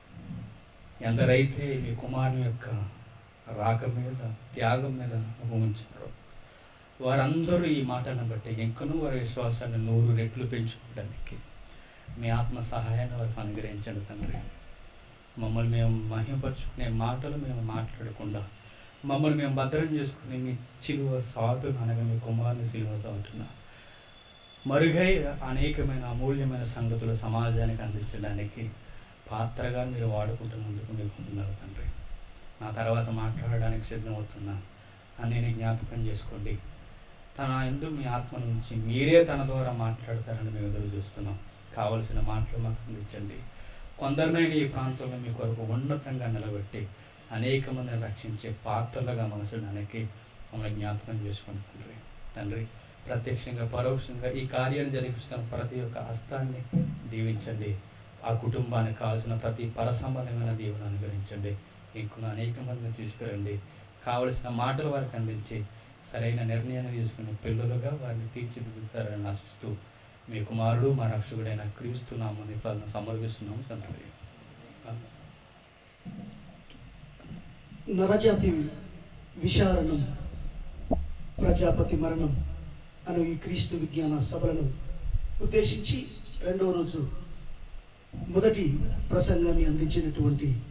ఎందరైతే మీ కుమారుని యొక్క రాక మీద త్యాగం మీద ఉంచారో వారందరూ ఈ మాటను బట్టి ఇంకనూ వారి విశ్వాసాన్ని నూరు రెట్లు పెంచుకోవడానికి మీ ఆత్మ సహాయాన్ని వారికి అనుగ్రహించండి తండ్రి మమ్మల్ని మేము మహిమపరుచుకునే మాటలు మేము మాట్లాడకుండా మమ్మల్ని మేము భద్రం చేసుకుని మీ చిలువ సాటున అనగా మీ కుమారుని సిలువ సాటున మరుగై అనేకమైన అమూల్యమైన సంగతులు సమాజానికి అందించడానికి పాత్రగా మీరు వాడుకుంటున్నందుకు మీకు పొందుతున్నారు తండ్రి నా తర్వాత మాట్లాడడానికి సిద్ధమవుతున్నా అని నేను జ్ఞాపకం చేసుకోండి తన ఎందు మీ ఆత్మ నుంచి మీరే తన ద్వారా మాట్లాడతారని మేము ఎదురు చూస్తున్నాం కావలసిన మాటలు మాకు అందించండి కొందరినైనా ఈ ప్రాంతంలో మీ కొరకు ఉన్నతంగా నిలబెట్టి అనేక మందిని రక్షించే పాత్రలుగా మనసుడానికి మమ్మల్ని జ్ఞాపకం చేసుకుని తండ్రి తండ్రి ప్రత్యక్షంగా పరోక్షంగా ఈ కార్యాన్ని జరిగిస్తున్న ప్రతి ఒక్క హస్తాన్ని దీవించండి ఆ కుటుంబానికి కావాల్సిన ప్రతి పరసంబంధమైన దీవెన అనుగ్రహించండి ఇంకొన అనేక మందిని తీసుకురండి కావలసిన మాటలు వారికి అందించి సరైన నిర్ణయాన్ని తీసుకుని పిల్లలుగా వారిని తీర్చిదిద్దుతారని ఆశిస్తూ మీ కుమారుడు మా రక్షకుడైన క్రీస్తు నామని ప్రార్థన సమర్పిస్తున్నాము తండ్రి ఆమేన్. నరజాతి విచారణం ప్రజాపతి మరణం అను ఈ క్రీస్తు విజ్ఞాన సభలను ఉద్దేశించి రెండో రోజు మొదటి ప్రసంగాన్ని అందించినటువంటి